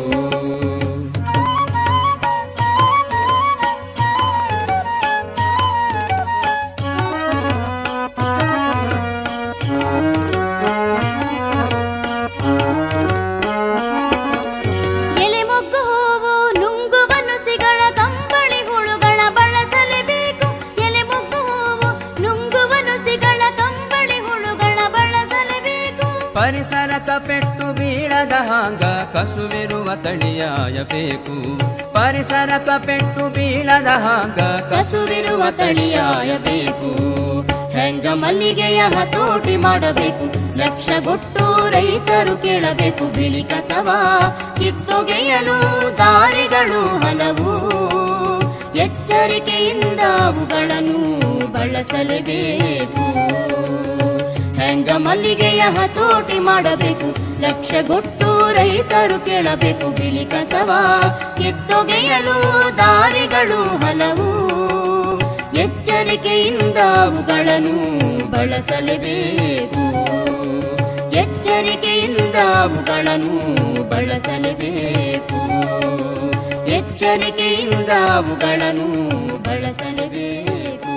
ಎಲೆ ಮೊಗ್ಗು ಹೂವು ನುಂಗುವ ನುಸಿಗಳ ಕಂಬಳಿ ಹುಳುಗಳ ಬಳಸಲೇಬೇಕು ಎಲೆ ಮೊಗ್ಗು ಹೂವು ನುಂಗುವ ನುಸಿಗಳ ಕಂಬಳಿ ಹುಳುಗಳ ಬಳಸಲೇಬೇಕು ಪರಿಸರಕ ಪೆಟ್ಟು ಬೀಳದ ಹಾಂಗ ಕಸುವಿರುವ ತಳಿಯಾಯಬೇಕು ಪರಿಸರಕ ಪೆಟ್ಟು ಬೀಳದ ಹಾಂಗ ಕಸುವಿರುವ ತಳಿಯಾಯಬೇಕು ಹೆಂಗ ಮಲ್ಲಿಗೆಯ ಹತೋಟಿ ಮಾಡಬೇಕು ಲಕ್ಷಗೊಟ್ಟು ರೈತರು ಕೇಳಬೇಕು ಬಿಳಿ ಕಸವ ಕಿತ್ತೊಗೆಯಲು ದಾರಿಗಳು ಹಲವು ಎಚ್ಚರಿಕೆಯಿಂದ ಅವುಗಳನ್ನು ಬಳಸಲೇಬೇಕು ಹೆಂಗ ಮಲ್ಲಿಗೆಯ ಹತೋಟಿ ಮಾಡಬೇಕು ಲಕ್ಷಗೊಟ್ಟು ರೈತರು ಕೇಳಬೇಕು ಬಿಳಿ ಕಸವ ಕಿತ್ತೊಗೆಯಲು ದಾರಿಗಳು ಹಲವು ಎಚ್ಚರಿಕೆಯಿಂದ ಅವುಗಳನ್ನು ಬಳಸಲೇಬೇಕು ಎಚ್ಚರಿಕೆಯಿಂದ ಅವುಗಳನ್ನು ಬಳಸಲೇಬೇಕು ಎಚ್ಚರಿಕೆಯಿಂದ ಅವುಗಳನ್ನು ಬಳಸಲೇಬೇಕು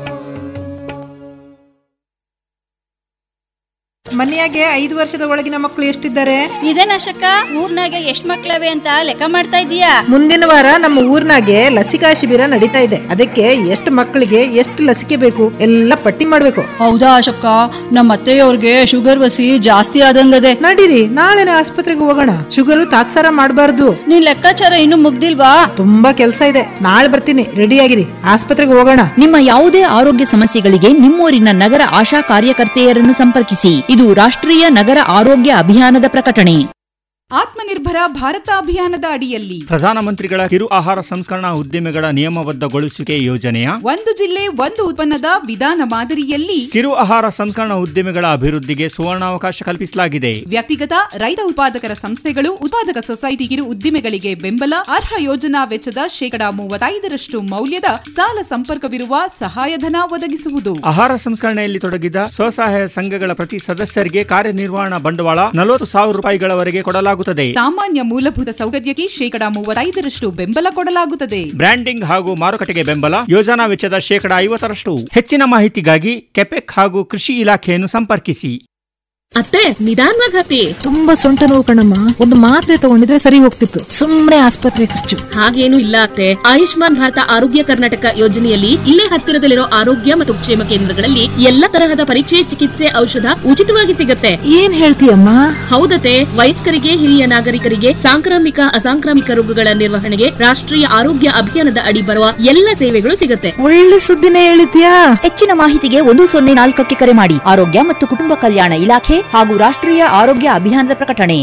ಮನೆಯಾಗೆ ಐದು ವರ್ಷದ ಒಳಗಿನ ಮಕ್ಕಳು ಎಷ್ಟಿದ್ದಾರೆ ಇದೇನಶಕ ಊರ್ನಾಗ ಎಷ್ಟ್ ಮಕ್ಳವೆ ಅಂತ ಲೆಕ್ಕ ಮಾಡ್ತಾ ಇದೀಯಾ ಮುಂದಿನ ವಾರ ನಮ್ಮ ಊರ್ನಾಗೆ ಲಸಿಕಾ ಶಿಬಿರ ನಡೀತಾ ಇದೆ ಅದಕ್ಕೆ ಎಷ್ಟು ಮಕ್ಕಳಿಗೆ ಎಷ್ಟು ಲಸಿಕೆ ಬೇಕು ಎಲ್ಲ ಪಟ್ಟಿ ಮಾಡ್ಬೇಕು ಹೌದಾ ಅಶಕ್ಕ ನಮ್ಮ ಅತ್ತೆಯವ್ರಿಗೆ ಶುಗರ್ ವಸಿ ಜಾಸ್ತಿ ಆದಂಗದೆ ನಡೀರಿ ನಾಳೆನೆ ಆಸ್ಪತ್ರೆಗೆ ಹೋಗೋಣ ಶುಗರ್ ತಾತ್ಸಾರ ಮಾಡಬಾರ್ದು ನಿನ್ ಲೆಕ್ಕಾಚಾರ ಇನ್ನು ಮುಗ್ದಿಲ್ವಾ ತುಂಬಾ ಕೆಲಸ ಇದೆ ನಾಳೆ ಬರ್ತೀನಿ ರೆಡಿ ಆಗಿರಿ ಆಸ್ಪತ್ರೆಗೆ ಹೋಗೋಣ ನಿಮ್ಮ ಯಾವುದೇ ಆರೋಗ್ಯ ಸಮಸ್ಯೆಗಳಿಗೆ ನಿಮ್ಮೂರಿನ ನಗರ ಆಶಾ ಕಾರ್ಯಕರ್ತೆಯರನ್ನು ಸಂಪರ್ಕಿಸಿ ಇದು ರಾಷ್ಟ್ರೀಯ ನಗರ ಆರೋಗ್ಯ ಅಭಿಯಾನದ ಪ್ರಕಟಣೆ ಆತ್ಮನಿರ್ಭರ ಭಾರತ ಅಭಿಯಾನದ ಅಡಿಯಲ್ಲಿ ಪ್ರಧಾನಮಂತ್ರಿಗಳ ಕಿರು ಆಹಾರ ಸಂಸ್ಕರಣಾ ಉದ್ದಿಮೆಗಳ ನಿಯಮಬದ್ಧಗೊಳಿಸುವಿಕೆ ಯೋಜನೆಯ ಒಂದು ಜಿಲ್ಲೆ ಒಂದು ಉತ್ಪನ್ನದ ವಿಧಾನ ಮಾದರಿಯಲ್ಲಿ ಕಿರು ಆಹಾರ ಸಂಸ್ಕರಣಾ ಉದ್ದಿಮೆಗಳ ಅಭಿವೃದ್ಧಿಗೆ ಸುವರ್ಣಾವಕಾಶ ಕಲ್ಪಿಸಲಾಗಿದೆ ವ್ಯಕ್ತಿಗತ ರೈತ ಉತ್ಪಾದಕರ ಸಂಸ್ಥೆಗಳು ಉತ್ಪಾದಕ ಸೊಸೈಟಿ ಕಿರು ಉದ್ದಿಮೆಗಳಿಗೆ ಬೆಂಬಲ ಅರ್ಹ ಯೋಜನಾ ವೆಚ್ಚದ ಶೇಕಡಾ ಮೂವತ್ತೈದರಷ್ಟು ಮೌಲ್ಯದ ಸಾಲ ಸಂಪರ್ಕವಿರುವ ಸಹಾಯಧನ ಒದಗಿಸುವುದು ಆಹಾರ ಸಂಸ್ಕರಣೆಯಲ್ಲಿ ತೊಡಗಿದ ಸ್ವಸಹಾಯ ಸಂಘಗಳ ಪ್ರತಿ ಸದಸ್ಯರಿಗೆ ಕಾರ್ಯನಿರ್ವಹಣಾ ಬಂಡವಾಳ ನಲವತ್ತು ಸಾವಿರ ರೂಪಾಯಿಗಳವರೆಗೆ ಕೊಡಲಾಗುತ್ತದೆ ಸಾಮಾನ್ಯ ಮೂಲಭೂತ ಸೌಕರ್ಯಕ್ಕೆ ಶೇಕಡಾ ಮೂವತ್ತೈದರಷ್ಟು ಬೆಂಬಲ ಕೊಡಲಾಗುತ್ತದೆ ಬ್ರ್ಯಾಂಡಿಂಗ್ ಹಾಗೂ ಮಾರುಕಟ್ಟೆಗೆ ಬೆಂಬಲ ಯೋಜನಾ ವೆಚ್ಚದ ಶೇಕಡಾ ಐವತ್ತರಷ್ಟು ಹೆಚ್ಚಿನ ಮಾಹಿತಿಗಾಗಿ ಕೆಪೆಕ್ ಹಾಗೂ ಕೃಷಿ ಇಲಾಖೆಯನ್ನು ಸಂಪರ್ಕಿಸಿ ಅತ್ತೆ ನಿಧಾನವಾಗಿ ಹತ್ತಿ ತುಂಬಾ ಸೊಂಟ ನೋವು ಕಣಮ್ಮ ಒಂದು ಮಾತ್ರೆ ತಗೊಂಡಿದ್ರೆ ಸರಿ ಹೋಗ್ತಿತ್ತು ಸುಮ್ನೆ ಆಸ್ಪತ್ರೆ ಖರ್ಚು ಹಾಗೇನು ಇಲ್ಲ ಅತ್ತೆ ಆಯುಷ್ಮಾನ್ ಭಾರತ ಆರೋಗ್ಯ ಕರ್ನಾಟಕ ಯೋಜನೆಯಲ್ಲಿ ಇಲ್ಲೇ ಹತ್ತಿರದಲ್ಲಿರೋ ಆರೋಗ್ಯ ಮತ್ತು ಕ್ಷೇಮ ಕೇಂದ್ರಗಳಲ್ಲಿ ಎಲ್ಲ ತರಹದ ಪರೀಕ್ಷೆ ಚಿಕಿತ್ಸೆ ಔಷಧ ಉಚಿತವಾಗಿ ಸಿಗುತ್ತೆ ಏನ್ ಹೇಳ್ತೀಯಮ್ಮ ಹೌದತೆ ವಯಸ್ಕರಿಗೆ ಹಿರಿಯ ನಾಗರಿಕರಿಗೆ ಸಾಂಕ್ರಾಮಿಕ ಅಸಾಂಕ್ರಾಮಿಕ ರೋಗಗಳ ನಿರ್ವಹಣೆಗೆ ರಾಷ್ಟ್ರೀಯ ಆರೋಗ್ಯ ಅಭಿಯಾನದ ಅಡಿ ಬರುವ ಎಲ್ಲ ಸೇವೆಗಳು ಸಿಗುತ್ತೆ ಒಳ್ಳೆ ಸುದ್ದಿನೇ ಹೇಳಿದ್ಯಾ ಹೆಚ್ಚಿನ ಮಾಹಿತಿಗೆ ಒಂದು ಸೊನ್ನೆ ನಾಲ್ಕಕ್ಕೆ ಕರೆ ಮಾಡಿ ಆರೋಗ್ಯ ಮತ್ತು ಕುಟುಂಬ ಕಲ್ಯಾಣ ಇಲಾಖೆ ಹಾಗೂ ರಾಷ್ಟ್ರೀಯ ಆರೋಗ್ಯ ಅಭಿಯಾನದ ಪ್ರಕಟಣೆ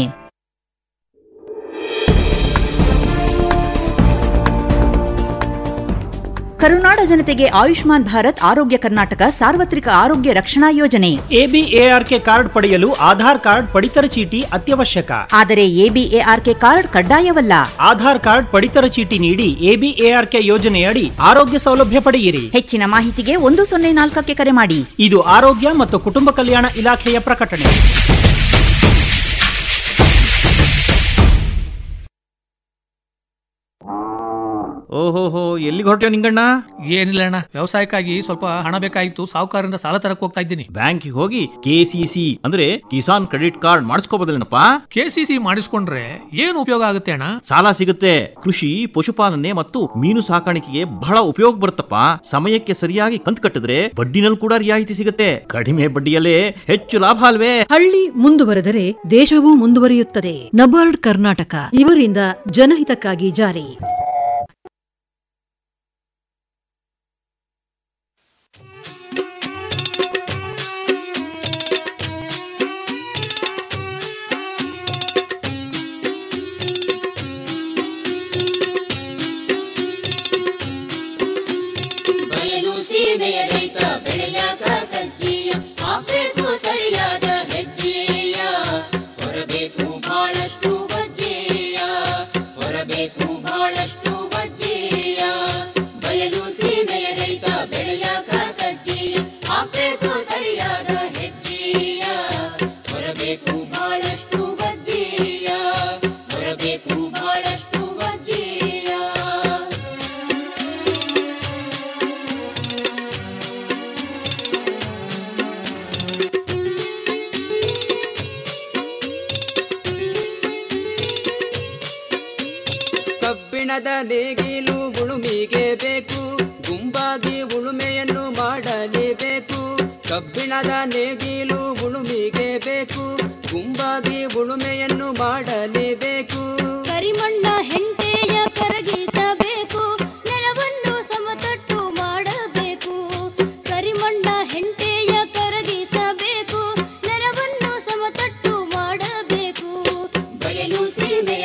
ಕರುನಾಡ ಜನತೆಗೆ ಆಯುಷ್ಮಾನ್ ಭಾರತ್ ಆರೋಗ್ಯ ಕರ್ನಾಟಕ ಸಾರ್ವತ್ರಿಕ ಆರೋಗ್ಯ ರಕ್ಷಣಾ ಯೋಜನೆ ಎಬಿಎಆರ್ಕೆ ಕಾರ್ಡ್ ಪಡೆಯಲು ಆಧಾರ್ ಕಾರ್ಡ್ ಪಡಿತರ ಚೀಟಿ ಅತ್ಯವಶ್ಯಕ ಆದರೆ ಎಬಿಎಆರ್ಕೆ ಕಾರ್ಡ್ ಕಡ್ಡಾಯವಲ್ಲ ಆಧಾರ್ ಕಾರ್ಡ್ ಪಡಿತರ ಚೀಟಿ ನೀಡಿ ಎಬಿಎಆರ್ಕೆ ಯೋಜನೆಯಡಿ ಆರೋಗ್ಯ ಸೌಲಭ್ಯ ಪಡೆಯಿರಿ ಹೆಚ್ಚಿನ ಮಾಹಿತಿಗೆ ಒಂದು ಸೊನ್ನೆ ನಾಲ್ಕಕ್ಕೆ ಕರೆ ಮಾಡಿ ಇದು ಆರೋಗ್ಯ ಮತ್ತು ಕುಟುಂಬ ಕಲ್ಯಾಣ ಇಲಾಖೆಯ ಪ್ರಕಟಣೆ ಓಹೋಹೋ ಎಲ್ಲಿಗೆ ಹೊರಟ್ಯೋ ನಿಂಗಣ್ಣ ಏನಿಲ್ಲ ಅಣ್ಣ ವ್ಯವಸಾಯಕ್ಕಾಗಿ ಸ್ವಲ್ಪ ಹಣ ಬೇಕಾಗಿತ್ತು ಸಾಹುಕಾರರಿಂದ ಸಾಲ ತರಕ್ ಹೋಗ್ತಾ ಇದ್ದೀನಿ ಬ್ಯಾಂಕಿಗೆ ಹೋಗಿ ಕೆಸಿಸಿ ಅಂದ್ರೆ ಕಿಸಾನ್ ಕ್ರೆಡಿಟ್ ಕಾರ್ಡ್ ಮಾಡಿಸ್ಕೋಬೋದಲ್ಲೇನಪ್ಪ ಕೆಸಿಸಿ ಮಾಡಿಸ್ಕೊಂಡ್ರೆ ಏನು ಉಪಯೋಗ ಆಗುತ್ತೆ ಅಣ್ಣ ಸಾಲ ಸಿಗುತ್ತೆ ಕೃಷಿ ಪಶುಪಾಲನೆ ಮತ್ತು ಮೀನು ಸಾಕಾಣಿಕೆಗೆ ಬಹಳ ಉಪಯೋಗ ಬರುತ್ತಪ್ಪ ಸಮಯಕ್ಕೆ ಸರಿಯಾಗಿ ಕಂತು ಕಟ್ಟಿದ್ರೆ ಬಡ್ಡಿನಲ್ಲಿ ಕೂಡ ರಿಯಾಯಿತಿ ಸಿಗುತ್ತೆ ಕಡಿಮೆ ಬಡ್ಡಿಯಲ್ಲೇ ಹೆಚ್ಚು ಲಾಭ ಅಲ್ವೇ ಹಳ್ಳಿ ಮುಂದುವರೆದರೆ ದೇಶವೂ ಮುಂದುವರಿಯುತ್ತದೆ ನಬಾರ್ಡ್ ಕರ್ನಾಟಕ ಇವರಿಂದ ಜನಹಿತಕ್ಕಾಗಿ ಜಾರಿ ಬೆಳೆಯಾಕ ಸಜ್ಜಿಯ ಹಾಕ್ಬೇಕು ಸರಿಯಾದ ಹೆಜ್ಜೆಯ ಹೊರಬೇಕು ಬಹಳಷ್ಟು ಬಜ್ಜಿಯ ಹೊರಬೇಕು ಬಹಳಷ್ಟು ಬಜ್ಜಿಯ ಕಬ್ಬಿಣದ ನೇಗಿಲು ಉಳುಮಿಗೆ ಬೇಕು ಗುಂಪಾಗಿ ಉಳುಮೆಯನ್ನು ಮಾಡಲೇಬೇಕು ಕಬ್ಬಿಣದ ನೇಗಿಲು ಉಳುಮಿಗೆ ಬೇಕು ಗುಂಪಾಗಿ ಉಳುಮೆಯನ್ನು ಮಾಡಲೇಬೇಕು ಕರಿಮಣ್ಣ ಹೆಂಟೆಯ ಕರಗಿಸಬೇಕು ನೆಲವನ್ನು ಸಮತಟ್ಟು ಮಾಡಬೇಕು ಕರಿಮಣ್ಣ ಹೆಂಟೆಯ ಕರಗಿಸಬೇಕು ನೆಲವನ್ನು ಸಮತಟ್ಟು ಮಾಡಬೇಕು ಬಯಲು ಸೀಮೆ